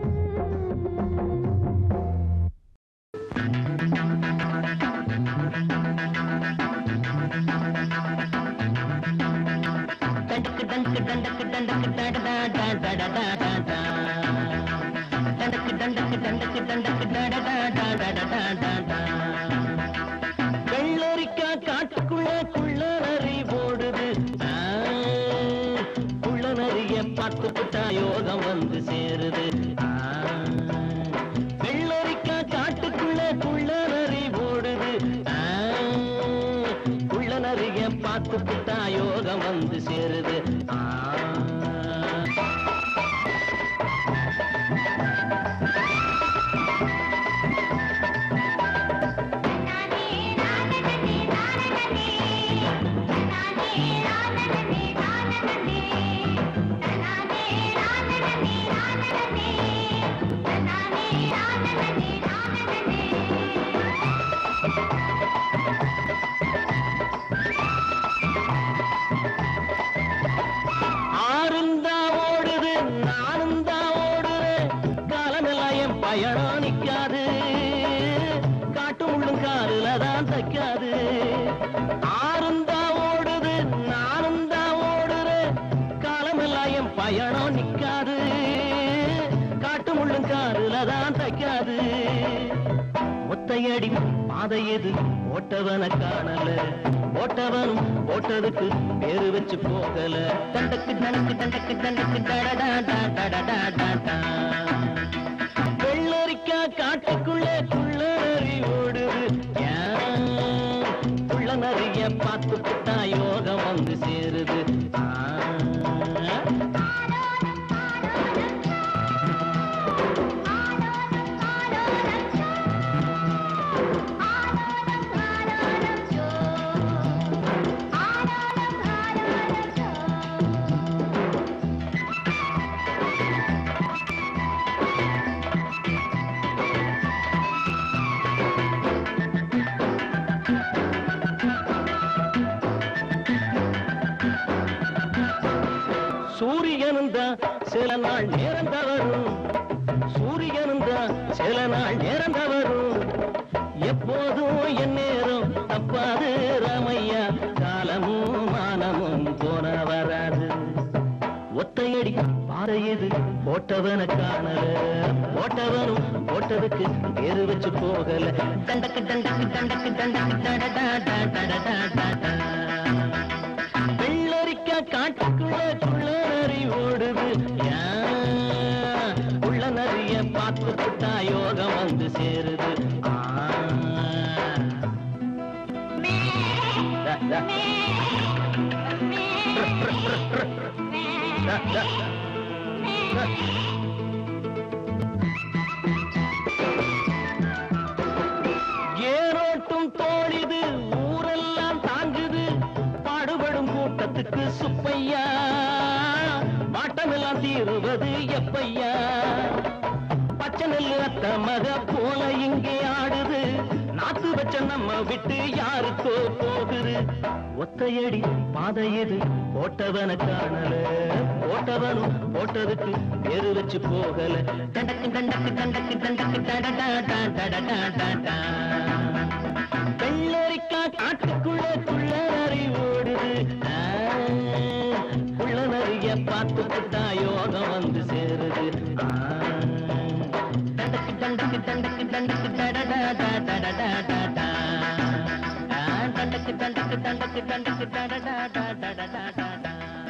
டண்டுக்கு டண்டுக்கு டண்டுக்கு டண்டுக்கு டடடா டா டடடா டா டா. டண்டுக்கு டண்டுக்கு டண்டுக்கு டண்டுக்கு டடடா டா டடடா டா டா. வெள்ளரிக்கா காட்டுக்குள்ள குள்ள நரி ஓடுது ஆ, குள்ள நரிய பார்த்து புட்டா யோகம் வந்து சேருது ஆ, வெள்ளரிக்கா காட்டுக்குள்ள குள்ள நரி ஓடுது நிக்காது காட்டு முள்ளும் காதுல தான் தைக்காது ஒத்தையடி பாதை எது ஓட்டவன காணல ஓட்டவனும் ஓட்டதுக்கு பேரு வச்சு போகல தண்டக்கு தண்டக்கு தண்டக்கு தண்டக்கு டடடா டா டடடா டா டா. வெள்ளரிக்கா காட்டுக்குள்ளே குள்ளநரி ஓடுது ஏன்? குள்ள நரிய பார்த்து புட்டா யோகம் வந்து சேருது ஆ. சூரியனும் தான் சில நாள் நேரம் தவறும் சூரியனும் தான் சில நாள் நேரம் தவறும் எப்போதும் என் நேரம் தப்பாது ராமையா காலமும் மானமும் போன வராது ஒத்தையடி பாறை இது போட்டவன காணல போட்டவனும் போட்டதுக்கு பேரு வச்சு போகல தண்டக்கு தண்டக்கு தண்டக்கு தண்டக்கு டடடா டா டடடா டா டா. வெள்ளரிக்கா காட்டுக்குள்ள குள்ள நரி ஓடுது ஏன்? உள்ள நரிய பார்த்து புட்டா யோகம் வந்து சேருது ஆ. டா, டா. டா, டா. டா. ஏரோட்டும் தோழிது ஊரெல்லாம் தாங்குது பாடுபடும் கூட்டத்துக்கு சுப்பையா வாட்டமெல்லாம் தீருவது எப்பையா பச்சை நெல்லு அத்த மக போல இங்கே ஆடுது நாத்து வச்ச நம்ம விட்டு யாருக்கோ போகுது ஒத்தையடி பாதை எது போட்டவன காணல போட்டவனும் போட்டதுக்கு பேரு வச்சு போகல தண்டக்கு தண்டக்கு தண்டக்கு தண்டக்கு டடடா டா டடடா டா டா. வெள்ளரிக்கா காட்டுக்குள்ள குள்ள நரி ஓடுது ஆ, குள்ள நரிய பார்த்து புட்டா யோகம் வந்து சேருது ஆ. தண்டக்கு தண்டக்கு தண்டக்கு தண்டக்கு டடடா டா டடடா டா டா. ஆ, தண்டக்கு தண்டக்கு தண்டக்கு தண்டக்கு டடடா டா டடடா டா டா.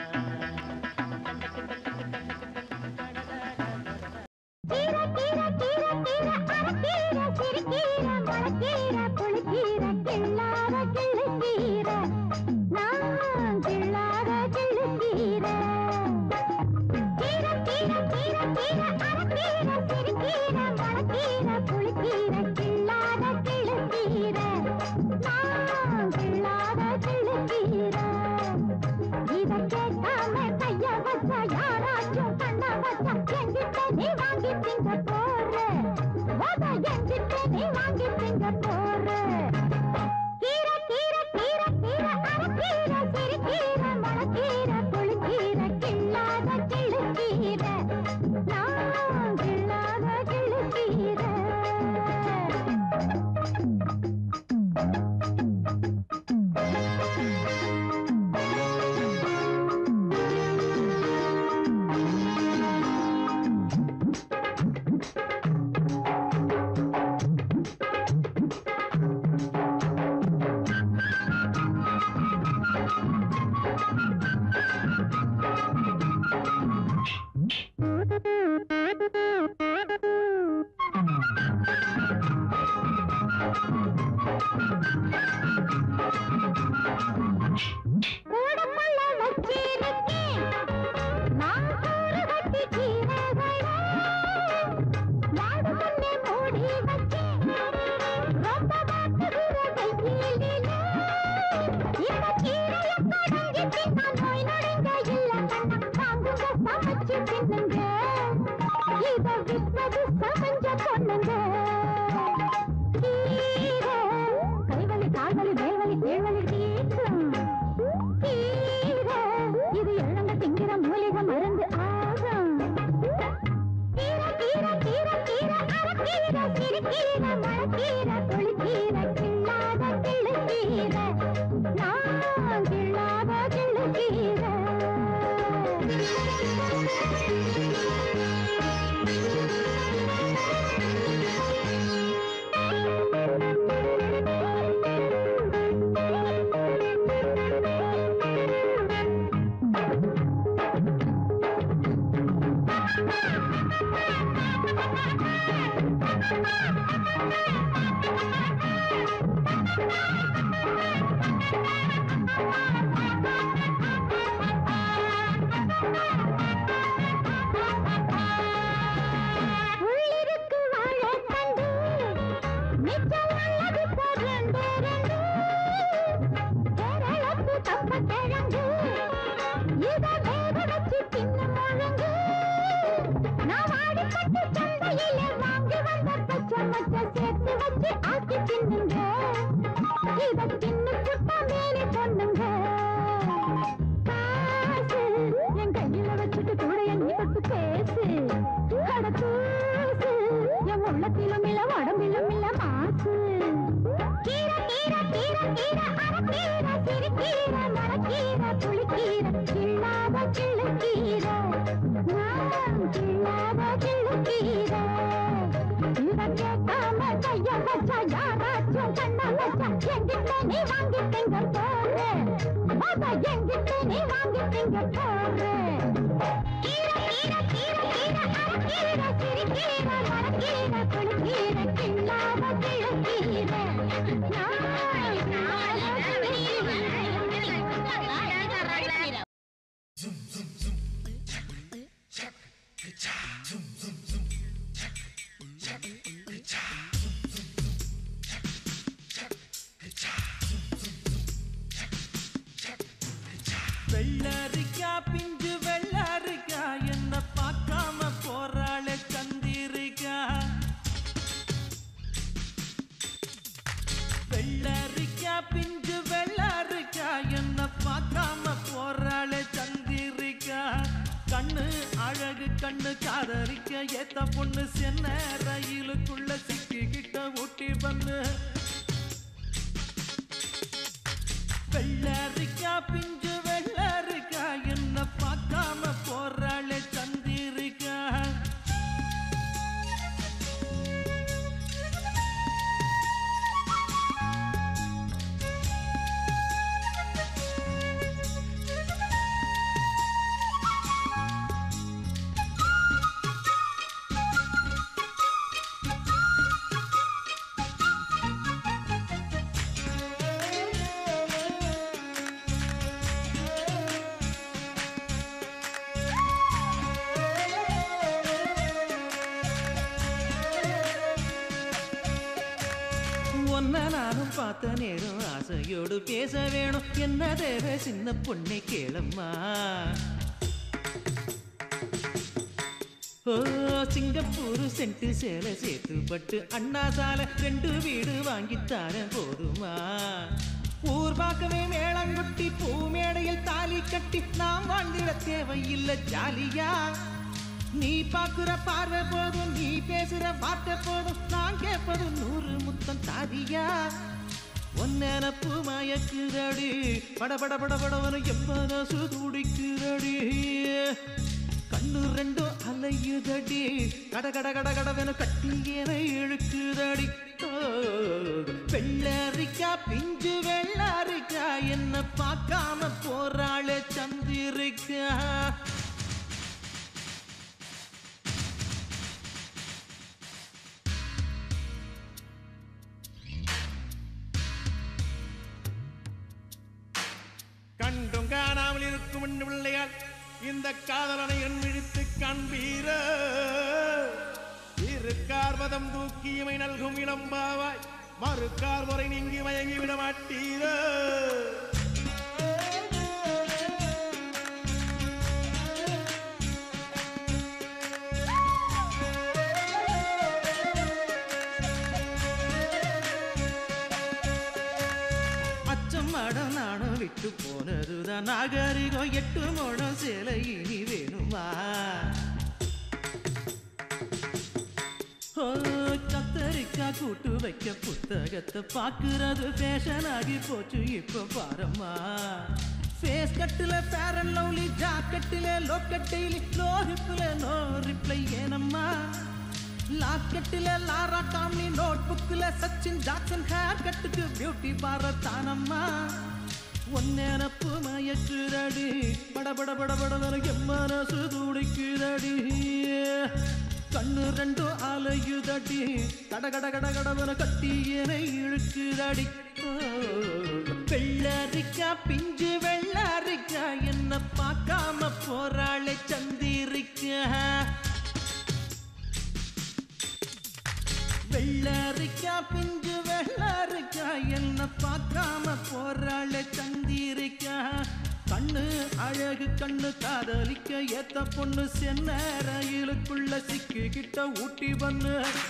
கீரை கீரை கீரை கீரை அரைக்கீரை சிறுகீரை முளைக்கீரை புளிக்கீரை கிள்ளாத கிள்ளுக்கீரை நான் கிள்ளாத கிள்ளுக்கீரை கீரை கீரை கீரை கீரை அரைக்கீரை சிறுகீரை முளைக்கீரை புளிக்கீரை கிள்ளாத கிள்ளுக்கீரை நான் கிள்ளாத கிள்ளுக்கீரை இத கேட்காம கைய வச்சா யாராச்சும் கண்ண வச்சா என்கிட்ட நீ வாங்கி திங்க போற ஓத என்கிட்ட நீ வாங்கி திங்க போற கீரை கீரை கீரை கீரை அரைக்கீரை சிறுகீரை முளைக்கீரை புளிக்கீரை கிள்ளாத கிளுக்கீரை நான் கிள்ளாத கிளுக்கீரை கூடக்குள்ள வச்சிருக்கேன் நான் கூறு கட்டி கீரைகளை மாடு முன்னே மூடி வச்சேன் ரொம்ப வாட்டுகிற வெயிலிலே இந்த கீரைய கடங்கி தின்னா நோய் நொடிங்க இல்ல கண்ணா வாங்குங்க சமைச்சு தின்னுங்க இத விற்பது சமைஞ்ச பொண்ணுங்க கீரை கைவலி கால்வலி மேல்வலி கீழ்வலி தீர்க்கும் கீரை இது இழந்த திங்கிற மூலிகை மருந்து ஆகும் கீரை கீரை கீரை கீரை அரைக்கீரை சிறுகீரை முளைக்கீரை புளிக்கீரை கிள்ளாத கிள்ளுக்கீரை நான் கிள்ளாத கிள்ளுக்கீரை உள்ளிருக்கு வாழைத்தண்டு, மிச்சம் உள்ளது போர் ரெண்டு ரெண்டு. கேரளத்து கப்பக்கிழங்கு, இதை வேக வச்சு தின்னும் ஒழுங்கு. நான் வாடிப்பட்டி சந்தையிலே வாங்கி வந்த பச்சை மொச்சை சேர்த்து வச்சு ஆக்கி தின்னுங்க. இதை தின்னு புட்டா மேலே பொண்ணுங்க. காசு என் கையில வச்சுட்டு கூட எண்ணி தொட்டு பேசு அட தூசு என் உள்ளத்திலும் இல்ல உடம்பிலும் இல்ல மாசு கீரை கீரை கீரை கீரை அரைக்கீரை சிறுகீரை மரக்கீரை புளிக்கீரை கிள்ளாத கிள்ளுக்கீரை நான் கிள்ளாத கிள்ளுக்கீரை இத கேட்காம கைய வச்சா யாராச்சும் கண்ண வச்சா எங்கிட்ட நீ வாங்கிட்டீங்க போரு அத எங்கிட்ட நீ வாங்கிட்டீங்க போரு கீரை கீரை கீரை கீரை அரைக்கீரை சிறுகீரை மரக்கீரை புளிக்கீரை கிள்ளாத கிள்ளுக்கீரை நான் கிள்ளாத கிள்ளுக்கீரை வெள்ளரிக்கா பிஞ்சு வெள்ளரிக்கா என்ன பார்க்காம போறாளே சந்திரிக்கா வெள்ளரிக்கா பிஞ்சு வெள்ளரிக்கா என்ன பார்க்காம போறாளே சந்திரிக்கா கண்ணு அழகு கண்ணு காதலிக்க ஏத்த பொண்ணு சென்ன ரயிலுக்குள்ள சிக்கிக்கிட்ட ஊட்டி பண்ணு வெள்ளரிக்கா பிஞ்சு வெள்ளரிக்கா என்ன பார்க்காம போறாளே சந்திரிக்கா ஒன்ன நானும் பார்த்த நேரம் ஆசையோடு பேச வேணும் என்ன தேவை சின்ன பொண்ணை கேளம்மா ஓ சிங்கப்பூர் சென்ட்டு சேலை சேர்த்து பட்டு அண்ணா சாலை ரெண்டு வீடு வாங்கித்தாரேன் போதுமா ஊர் பார்க்கவே மேளங்குட்டி பூ மேடையில் தாலி கட்டி நாம் வாழ்ந்திட தேவையில்லை ஜாலியா நீ பாக்குற பார்வை போதும் நீ பேசுற வார்த்தை போதும் நான் கேட்பது நூறு முத்தம் தாதியா ஒன்னெனப்பு மயக்குதடி பட பட பட படவனு எம்மனசு துடிக்குதடி கண்ணு ரெண்டும் அலையுதடி கட கட கட கடவென கட்டியன இழுக்குதடி ஓ, வெள்ளரிக்கா பிஞ்சு வெள்ளரிக்கா என்ன பார்க்காம போறாளே சந்திரிக்கா கண்டும் காணாமல் இருக்கும் என் பிள்ளையால் இந்த காதலனை என் விழித்து காண்பீர இருக்கார் மதம் தூக்கி இமை நல்கும் இளம்பாவாய் மறுக்கார் முறை நீங்கி மயங்கி விட மாட்டீரோ அச்சம் மடம் நாணம் விட்டு போனதுதான் நாகரிகம் எட்டு மோடம் சேலை இனி வேணுமா ஓ, கத்தரிக்கா கூட்டு வைக்க புத்தகத்தை பாக்குறது ஃபேஷன் ஆகி போச்சு இப்ப பாரம்மா ஃபேஸ் கட்டுல ஃபேர் அண்ட் லவ்லி ஜாக்கெட்டில லோக்கட் டெய்லி லோ ஹிப்ல நோ ரிப்ளை ஏனம்மா லாக்கெட்டில லாரா டாம்லி நோட் புக்ல சச்சின் ஜாக்சன் ஹேர் கட்டுக்கு பியூட்டி பாரத் தானம்மா ஒன்னெனப்பு மயக்குதடி பட பட பட பட எம்மனசு துடிக்குதடி கட்டி கட கட கட கடவன கட்டி என இழுக்குதடி ஓ, வெள்ளரிக்கா பிஞ்சு வெள்ளரிக்கா என்ன பார்க்காம போறாளே சந்திரிக்கா வெள்ளரிக்கா பிஞ்சு வெள்ளரிக்கா என்ன பார்க்காம போறாளே சந்திரிக்கா கண்ணு அழகு கண்ணு காதலிக்க ஏத்த பொண்ணு சென்ன ரயிலுக்குள்ள சிக்கிக்கிட்ட ஊட்டி பண்ணு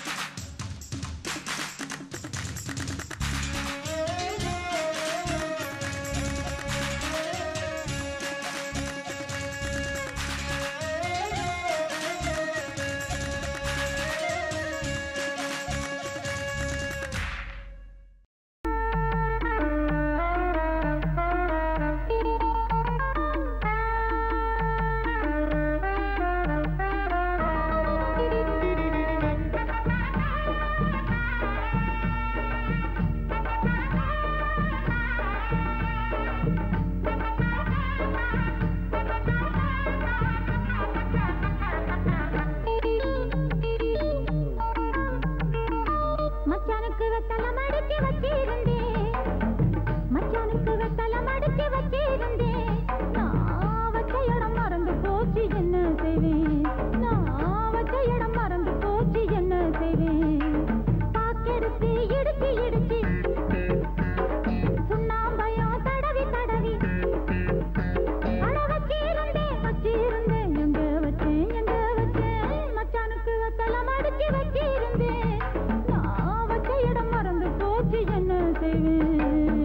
மச்சானுக்கு வெத்தல மடிச்சு வச்சிருந்தேன் மச்சானுக்கு வெத்தல மடிச்சு வச்சிருந்தேன் நான் வச்ச இடம் மறந்து போச்சு என்ன செய்வேன் நான் வச்ச இடம் மறந்து போச்சு என்ன செய்வேன் பாக்கெடுத்து இடிச்சு இடிச்சு சுண்ணாம்பையும் தடவி தடவி அட வச்சிருந்தேன் வச்சிருந்தேன் எங்க வச்சேன் எங்க வச்சேன் மச்சானுக்கு வெத்தல மடிச்சு வச்சிருந்தேன் நான் வச்ச இடம் மறந்து போச்சு என்ன செய்வேன்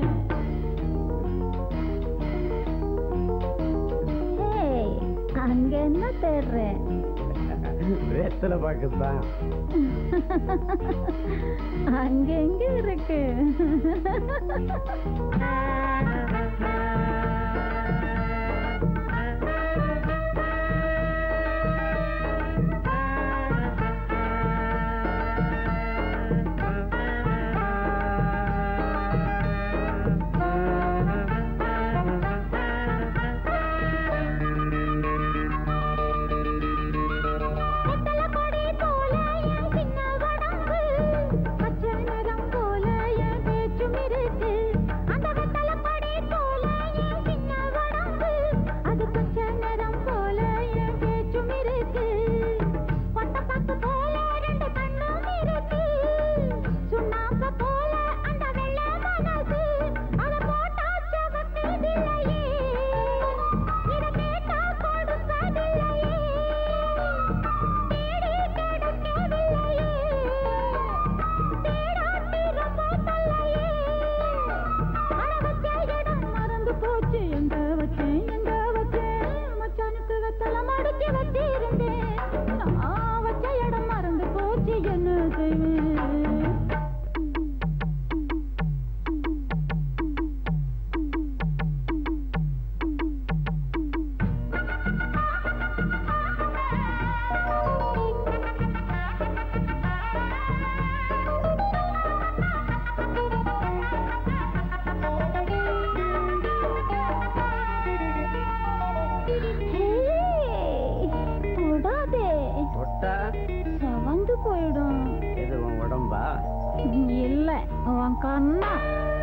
ஏய், அங்க என்ன தேடுறேன் வேத்தல பாக்குதான் அங்க எங்க இருக்கு வெத்தல கொடி போல என் சின்ன உடம்பு, பச்சை நிறம் போல என் பேச்சும் இருக்கு. அந்த வெத்தல கொடி போல என் சின்ன உடம்பு, அது பச்சை நிறம் போல என் பேச்சும் இருக்கு. கொட்டப்பாக்கு போல ரெண்டு கண்ணும் இருக்கு. சுண்ணாம்பு போல அந்த வெள்ளை மனசு, அத போட்டா சவக்குதில்லையே. இத கேட்டா கொடுப்பதில்லையே. தேடி கிடைக்கவில்லையே. தேடாட்டி ரொம்ப தொல்லையே. அட வச்ச இடம் மறந்து போச்சு எங்க வச்சேன் எங்க வச்சேன் மச்சானுக்கு வெத்தல மடிச்சு வச்சிருந்தேன் நான் வச்ச இடம் மறந்து போச்சு என்ன செய்வேன் ஏய், தொடாதே தொட்டா செவந்து போயிடும் எது உன் உடம்பா இல்ல உன் கண்ணா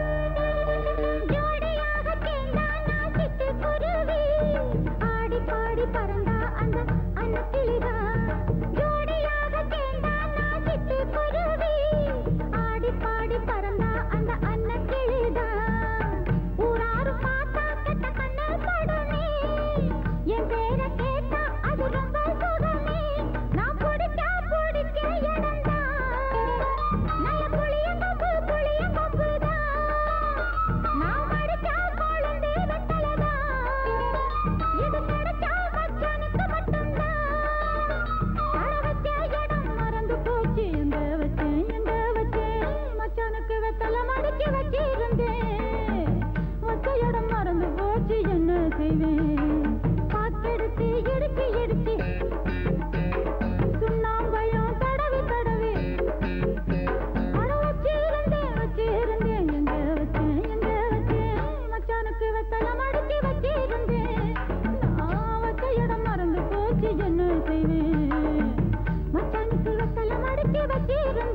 ஜோடியாக சேர்ந்தானா சிட்டுக்குருவி. ஆடி பாடி பறந்தா அந்த அன்னக்கிளிதான். ஜோடியாக சேர்ந்தானா சிட்டுக்குருவி. ஆடி பாடி பறந்தா அந்த அன்னக்கிளிதான். ஊராரும் பார்த்தா கெட்ட கண்ணு படுமே. என் பேரை கேட்டா அது ரொம்ப சுகமே. நான் பிடிச்சா பிடிக்க இடம்தான். நல்ல புளியங்கொம்பு, புளியங்கொம்புதான். நான் மடிச்சா கொழுந்து வெத்தலைதான். இது கிடைச்சா மச்சானுக்கு மட்டும்தான். அட வச்ச இடம் மறந்து போச்சு. எங்க வச்சேன், எங்க வச்சேன்? மச்சானுக்கு வெத்தலை மடிச்சு வச்சிருந்தேன். வச்ச இடம் மறந்து போச்சு என்ன செய்வேன் காத்தெடுத்து இடிச்சு இடிச்சு சுண்ணாம்பையும் தடவி தடவி அட வச்சிருந்தேன் வச்சிருந்தேன் எங்க வச்சேன் எங்க வச்சேன் மச்சானுக்கு வெத்தலை மடிச்சு வச்சிருந்தேன் நான் வச்ச இடம் மறந்து போச்சு என்ன செய்வேன் மச்சானுக்கு வெத்தலை மடிச்சு வச்சிருந்தேன்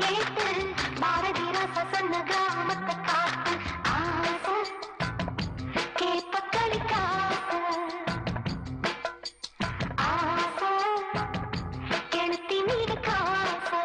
கேட்டு பாரதி ராசா சொன்ன கிராமத்தை காட்டு ஆசை கேப்பக்களி காசை ஆசை கிணத்தி மீது காசை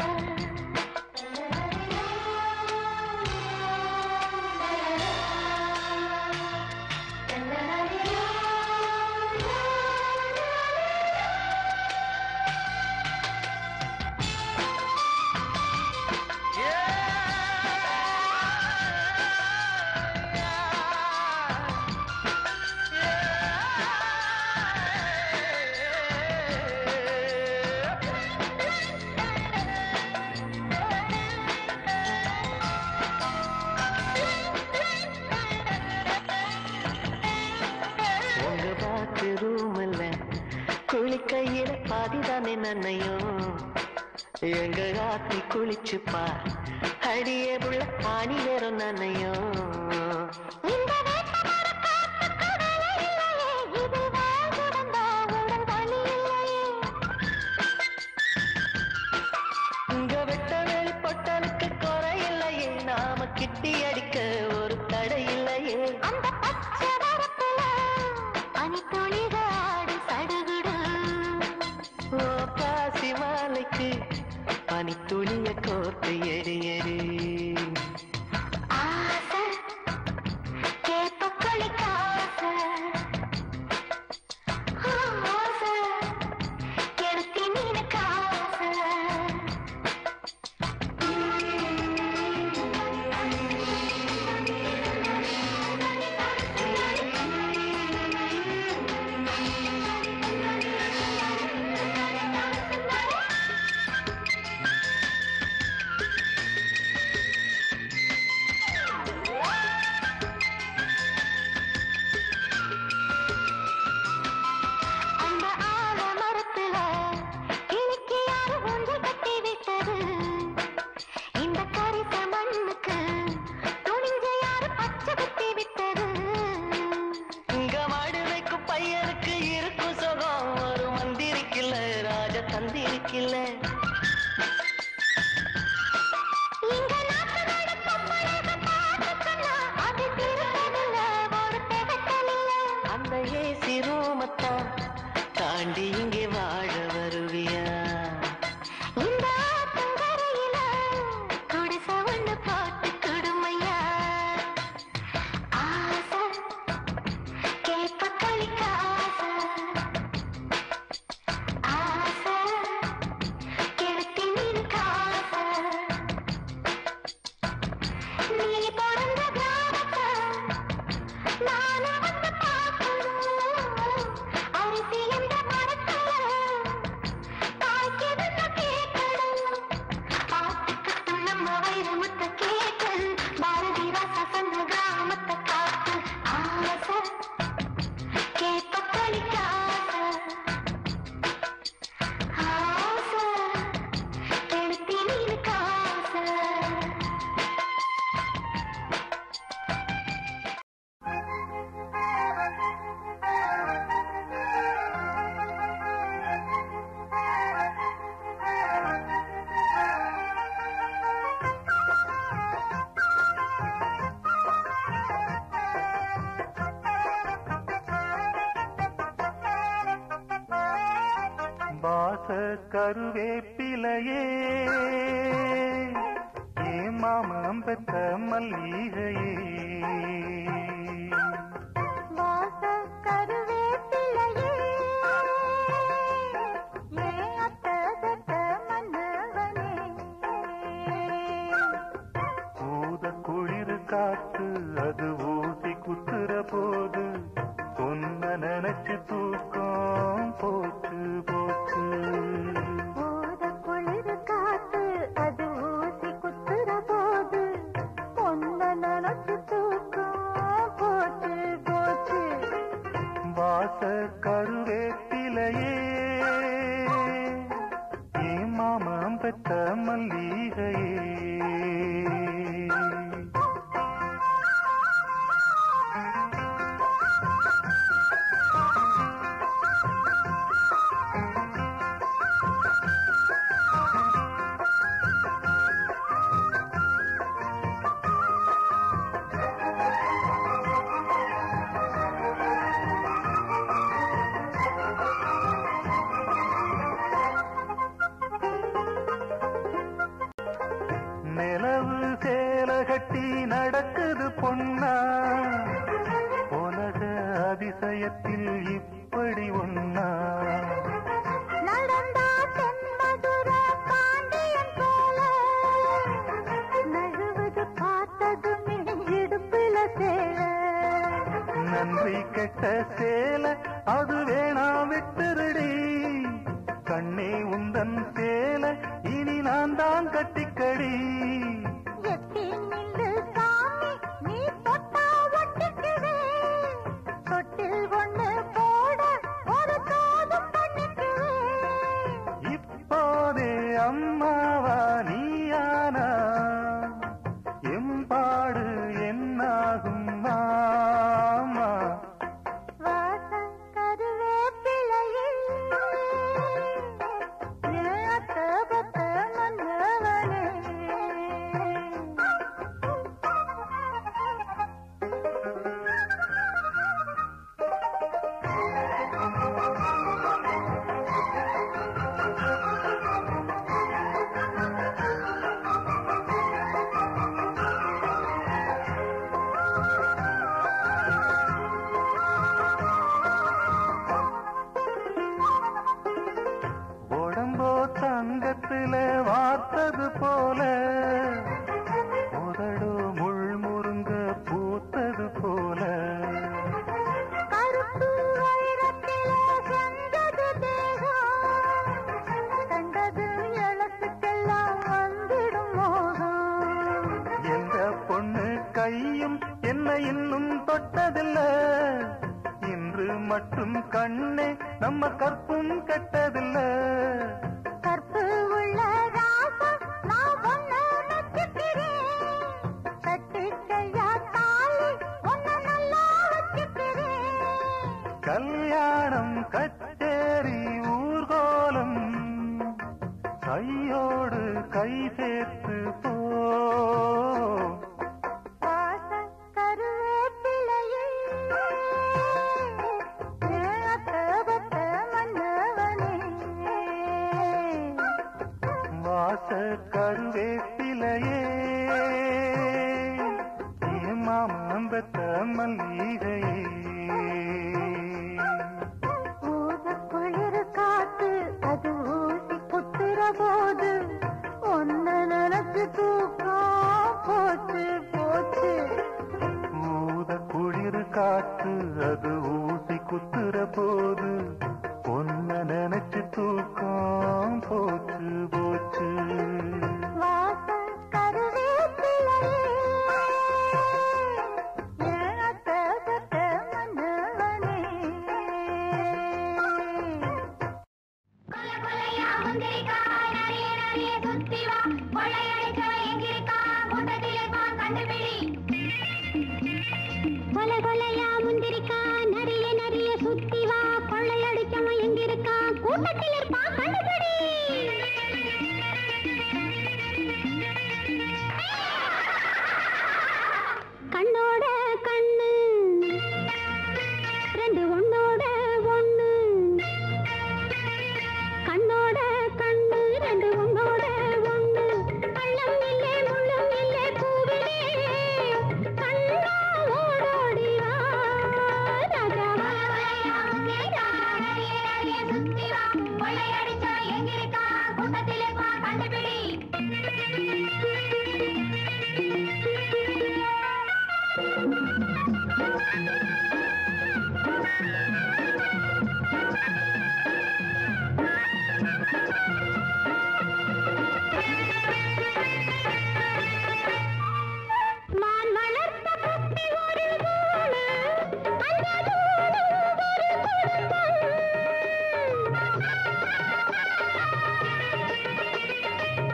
உங்க பாட்டு ரூம்ல குளிக்கையில பாதிதானே நன்னையும் எங்க ஆத்தி குளிச்சு பார் அடியே புள்ள ஆணி வேறும் நன்னையும் இந்த வேப்பமர காத்து கடலை இல்லையே, இது வாழ்வுடந்தா உடல் வலி இல்லையே. இங்க வெட்ட வெளி பொட்டலுக்கு குறை இல்லையே நாம கிட்டி அடிக்க ஒரு தடை இல்லையே அந்த பச்சை வரப்புல பனித்துளிக ஆடு சடுகுடு. ஓ பாசி மாலைக்கு பனி துளிய கோர்த்து எடு எடு ஆசை, கேப்பக்களி காசை. ஆசை, கெளுத்தி மீன் காசை. அந்த ஆலமரத்துல கிளிக்கு யாரு ஊஞ்சல் கட்டி விட்டது இந்த கரிச மண்ணுக்கு துணிஞ்ச யாரு பச்சை குத்தி விட்டது இங்க மாடு வைக்கும் பையனுக்கு இருக்கும் சுகம் ஒரு மந்திரிக்கில்ல ராஜ தந்திரிக்கில்ல இங்க நாட்டு நடப்பு பழக பாட்டு சொன்னா அது திருப்பதில்ல ஒரு திகட்டலில்ல அந்த ஏசி ரூமத்தான் தாண்டி இங்கே வாழ வருவியா இந்த ஆத்தங்கரையில குடிசை ஒண்ணு போட்டு கொடுமையா ஆசை கேப்பக்களி காசை ஆசை கெளுத்தி மீன் காசை நீ பிறந்த கிராமத்தை நானும் வந்து பார்க்கணும் அரிசி எந்த மரத்துல காய்க்குதுன்னு கேட்கணும் பாட்டுக்கு நம்ம வைரமுத்த கேட்டு பாரதி ராசா சொன்ன கிராமத்தை காத்து ஆசை கேப்பக்களி காசை ஆசை கெளுத்தி மீன் காசை வாச கருவேப்பிலையே ஏ மாமம் பெற்ற மல்லிகையே வாச கருவேப்பிலையே ஏ அத்த பெத்த மன்னவனே ஊத குளிர் காத்து அது ஊசி குத்துற போது பொன்ன நினைச்சு தூக்கம் போச்சு போச்சு ஊத குளிர் காத்து அது ஊசி குத்துற போது பொன்ன நினைச்சு தூக்கம் போச்சு போச்சு வாச கருவேப்பிலையே ஏ மாமம் பெற்ற மல்லிகையே கெட்ட சேல அது வேணா விட்டுருடி கண்ணே உந்தன் சேல இனி நான் தான் கட்டிக்கடி எட்டி நில்லு சாமி நீ தொட்டா ஒட்டிக்குவேன் தொட்டில் ஒண்ணு போட ஒரு தோதும் பண்ணிக்குவேன் இப்போதே அம்மாவா நீயானா எம்பாடு என்னாகும் மாமா வாசம் கருவேப்பிலையில் நேத்த பத்த மன்னவனே உடம்போ தங்கத்துல வார்த்தது போல உதடோ முள் முருங்க பூத்தது போல கருப்பு வைரத்திலே செஞ்சது தேகம் கண்டது எழுத்துக்கெல்லாம் வந்திடும் மோகம் எந்த பொண்ணு கையும் என்ன இன்னும் தொட்டதில்ல இன்று மட்டும் கண்ணே நம்ம கற்பும் கெட்டதில்ல கற்பு உள்ள ராசம் நான் ஒண்ணு நச்சுக்கிறேன் கட்டிக்கையா தாலி ஒண்ணு நல்லா வச்சுக்கிறேன் கல்யாணம் கச்சேரி ஊர்கோலம் கையோடு கை சேர்த்து போ வாசம் கருவேப்பிலையே நேத்த பத்த மன்னவனே வாச கருவேப்பிலையே மாமம்பத்த மல்லிகையே ஊத குளிர் காத்து அது ஊசி குத்துற போது ஒன்னு நினைச்சு தூக்கம் போச்சு போச்சு ஊத குளிர் காற்று அது ஊசி குத்துற போது பொன்ன நினைச்சு தூக்கம் போச்சு போச்சு வாசம் கருவேப்பிலையே ஏத்த பத்த மன்னவனே கொல்ல கொல்லையா முந்திரிக்காய் நிறைய நிறைய சுத்தி வா கொள்ளையடிக்க எங்கிருக்கா கூட்டத்திலே வா கண்டுபிடி கொல கொலையா முந்திரிக்கா நிறைய நிறைய சுத்தி வா கொள்ளையடிக்கவன் எங்கிருக்கா கூட்டத்தில் இருப்பா கண்டுபிடி கண்ணோட கண்ணு ரெண்டு ஒன்னோட ஒண்ணு கண்ணோட கண்ணு ரெண்டு உன்னோட ஒண்ணு பள்ளம் இல்லே முள்ளும் இல்லே பூவிலே கண்ணா ஓடோடி வா ராஜா வா சுத்தி வா கொள்ளையடிச்சா எங்கிருக்கா கூட்டத்திலே வா கண்டுபிடி மான் வளர்த்த புத்தி ஒரு நூலு, அந்த நூலு ஒரு குடும்பம்.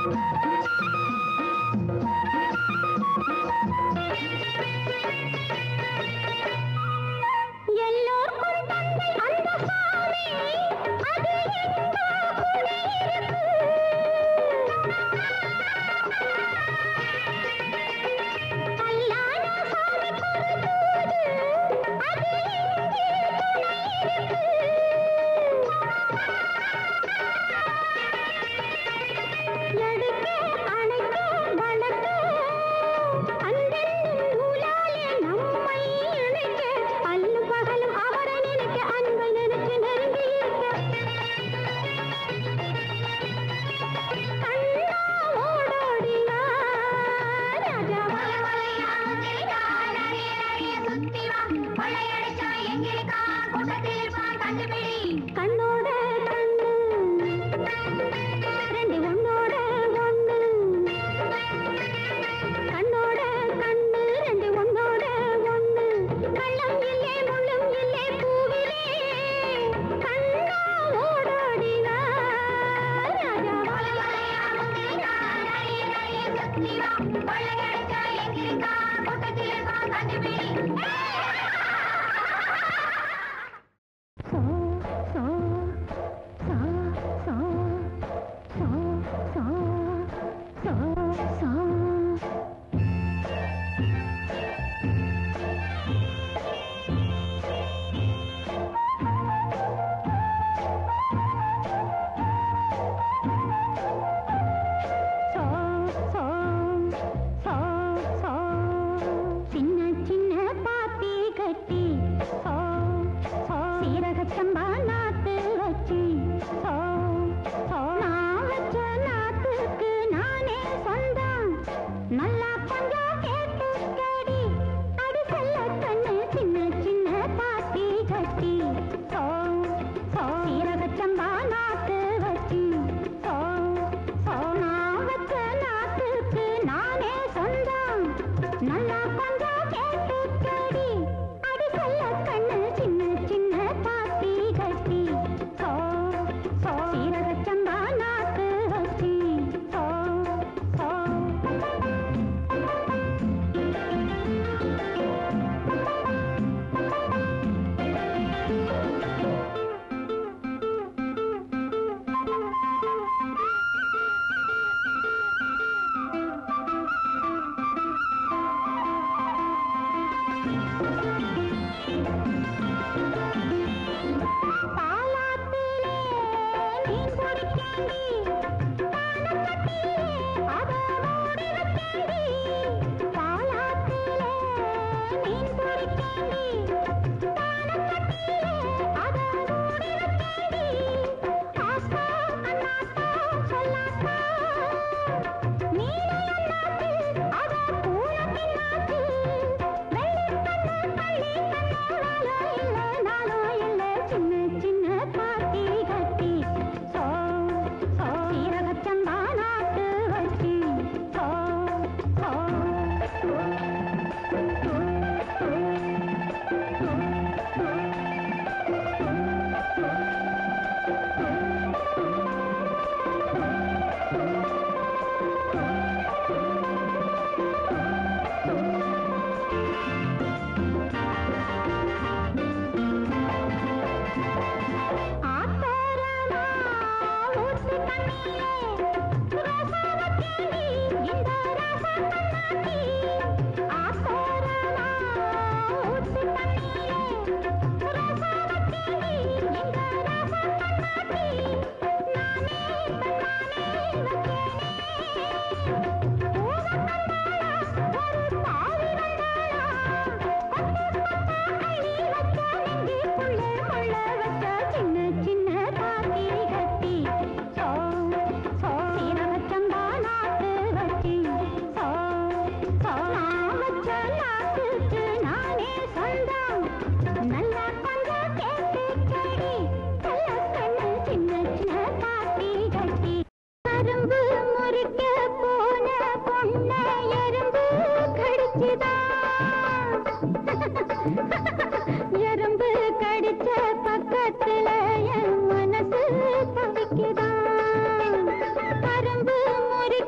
எல்லோருக்கும் தந்தை அந்த சாமி அது எங்கோ குடியிருக்கு கல்லான சாமி பொறுத்தூது அது எங்கே துணை இருக்கு எடுக்க அணைக்க வளர்க்க அன்பென்னும் நூலாலே நம்மை இணைக்க அல்லும் பகலும் அவரை நினைக்க அன்பை நினைச்சு நெருங்கி இருக்க கண்ணா ஓடோடி வா ராஜா கண்ணோட கண்ணு ரெண்டு ஒன்னோட ஒண்ணு கண்ணோட கண்ணு ரெண்டு ஒன்னோட ஒண்ணு கள்ளம் இல்லே முள்ளும் இல்லே பூவிலே கண்ணா ஓடோடி வா சின்ன சின்ன பாத்தி கட்டி சீரகச்சம்பா நாத்து வச்சு நான் வச்ச நாத்துக்கு நானே சொந்தம் நல்லா கொஞ்சம் கேட்டுக்கடி அடி செல்ல கண்ணு சின்ன சின்ன பாத்தி கட்டி சீரகச்சம்பா நாத்து வச்சு நான் வச்ச நாத்துக்கு நானே சொந்தம் நல்லா கொஞ்சம் கேட்டுக்கடி அடி சொல்ல கண்ணு சின்ன சின்ன பாத்தி கட்டி சீரகச்சம்பா நாத்து வச்சு பாலாத்திலே மீன் பிடிக்காண்டி பானக்கட்டிலே அத மூடி வச்சாண்டி பாலாத்திலே மீன் பிடிக்காண்டி பானக்கட்டிலே அத மூடி வச்சாண்டி ஆசா அண்ணாத்தா சொல்லாத்தா நீல அண்ணாத்து அத பூன பின்னாத்து வெள்ளி கண்ணு பள்ளி கண்ணாலோ இல்ல நாளோ இல்ல சின்ன சின்ன பாத்தி கட்டி சோ சோ சீரகச்சம்பா நாட்டு வச்சு சோ சோ ஆத்தோரமா ஊத்து தண்ணியே ரசவத்தினி இந்த ரச கண்ணாடி ஆத்தோரமா ஊத்து தண்ணியே ரசவத்தினி இந்த ரச கண்ணாடி நானே தன்னானே வச்சேனே பூவ கண்டாளா ஒரு பாவி வந்தாளா பத்து பத்தா அள்ளி வச்ச நெஞ்சுக்குள்ளே முள்ள வச்ச சின்ன சின்ன பாத்தி கட்டி சோ சோ சீரகச்சம்பா நாட்டு வச்சி சோ சோ நான் வச்ச நாட்டுக்கு நானே சொந்தம் நல்லா கொஞ்சம் கேட்டுக்கடி சொல்ல கண்ணு சின்ன சின்ன பாத்தி கட்டி கரும்பு முறிக்க போன பொண்ண எறும்பு கடிச்சுதான் எறும்பு கடிச்ச பக்கத்துல என் மனசு தவிக்குதான் கரும்பு முறி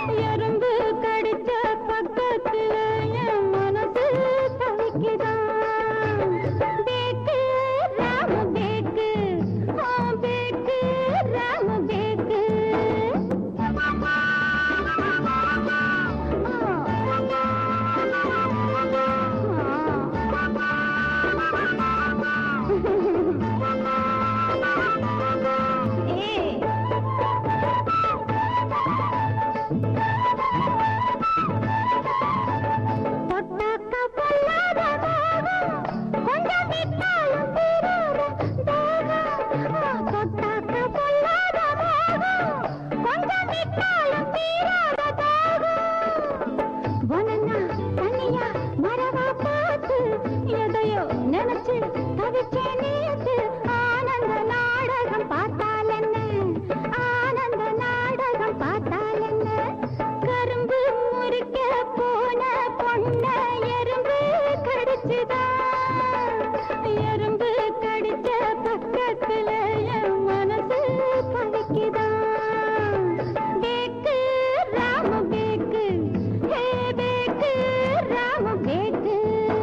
எறும்பு கடிச்ச பக்கத்துல என் மனசு தவிக்குதான் பேக்கு ராம பேக்கு ஆ பேக்கு ராம பேக்கு ஏய் தொட்டாக்க பொல்லாத தாகம், கொஞ்சம் விட்டாலும் தீராத தாகம். தொட்டாக்க பொல்லாத தாகம், கொஞ்சம் விட்டாலும் தீராத தாகம். வனனா, தனியா, மரவா பார்த்து, எதையோ நினைச்சு தவிச்சேன் நேத்து. ஆனந்த நாடகம் பார்த்தால் என்ன ஆனந்த நாடகம் பார்த்தால் என்ன கரும்பு முறிக்க போன பொண்ண எறும்பு கடிச்சுதா எறும்பு கடிச்ச பக்கத்துல என் மனசு கவிக்குதா பேக்கு ராம பேக்கு ஹே பேக்கு ராம பேக்கு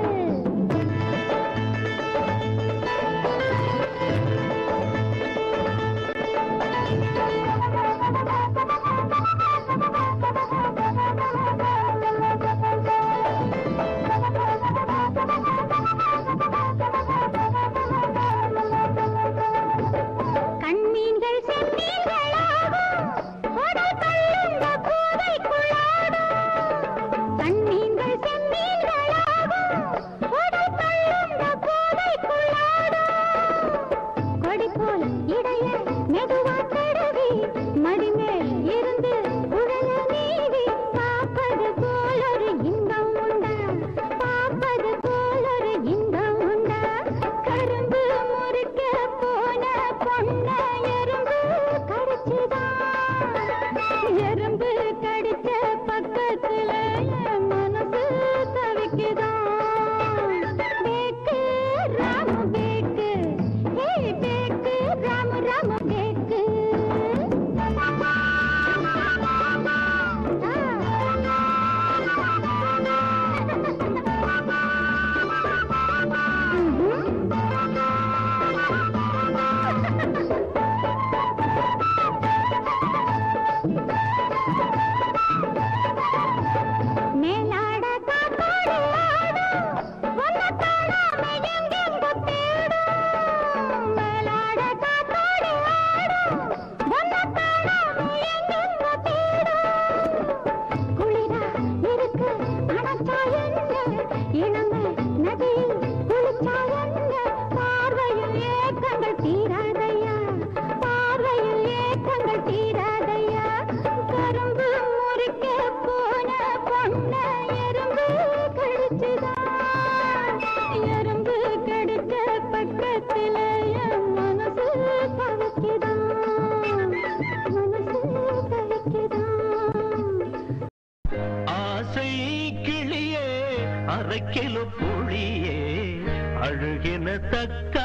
கண்மீன்கள் செம்மீன்களாகும் உடல் தள்ளுந்த கூதைக்குள்ளாடும் கண்மீன்கள் செம்மீன்களாகும் உடல் தள்ளுந்த கூதைக்குள்ளாடும் கொடி போல் இடைய மெதுவா தடவி மடிமேல் இருந்து உடல நீவி பார்ப்பது போல் ஒரு இன்பம் உண்டா பார்ப்பது போல் ஒரு இன்பம் உண்டா கரும்பு முறிக்க போன பொண்ண எறும்பு கடிச்சுதான் எறும்பு கடிச்ச பக்கத்துல என் மனசு தவிக்குதான் பேக்கு ராம பேக்கு ஹே பேக்கு ராம ராம பேக்கு மேலாட காத்தோடு ஆடும் ஒன்ன காணாம எங்கெங்க தேடும் மேலாட காத்தோடு ஆடும் ஒன்ன காணாம எங்கெங்க தேடும் குளிரா இருக்கு அணைச்சா என்ன இளமை நதியில் குளிச்சா என்ன பார்வையில் ஏக்கங்கள் தீராதையா பார்வையில் ஏக்கங்கள் தீராதையா கரும்பு முறிக்க போன பொண்ண எறும்பு கடிச்சுதான் எறும்பு கடிச்ச பக்கத்துல என் மனசு தவிக்குதான் மனசு தவிக்குதான் ஆசை கிளியே அரைக்கிலோ புளியே அழுகின தக்க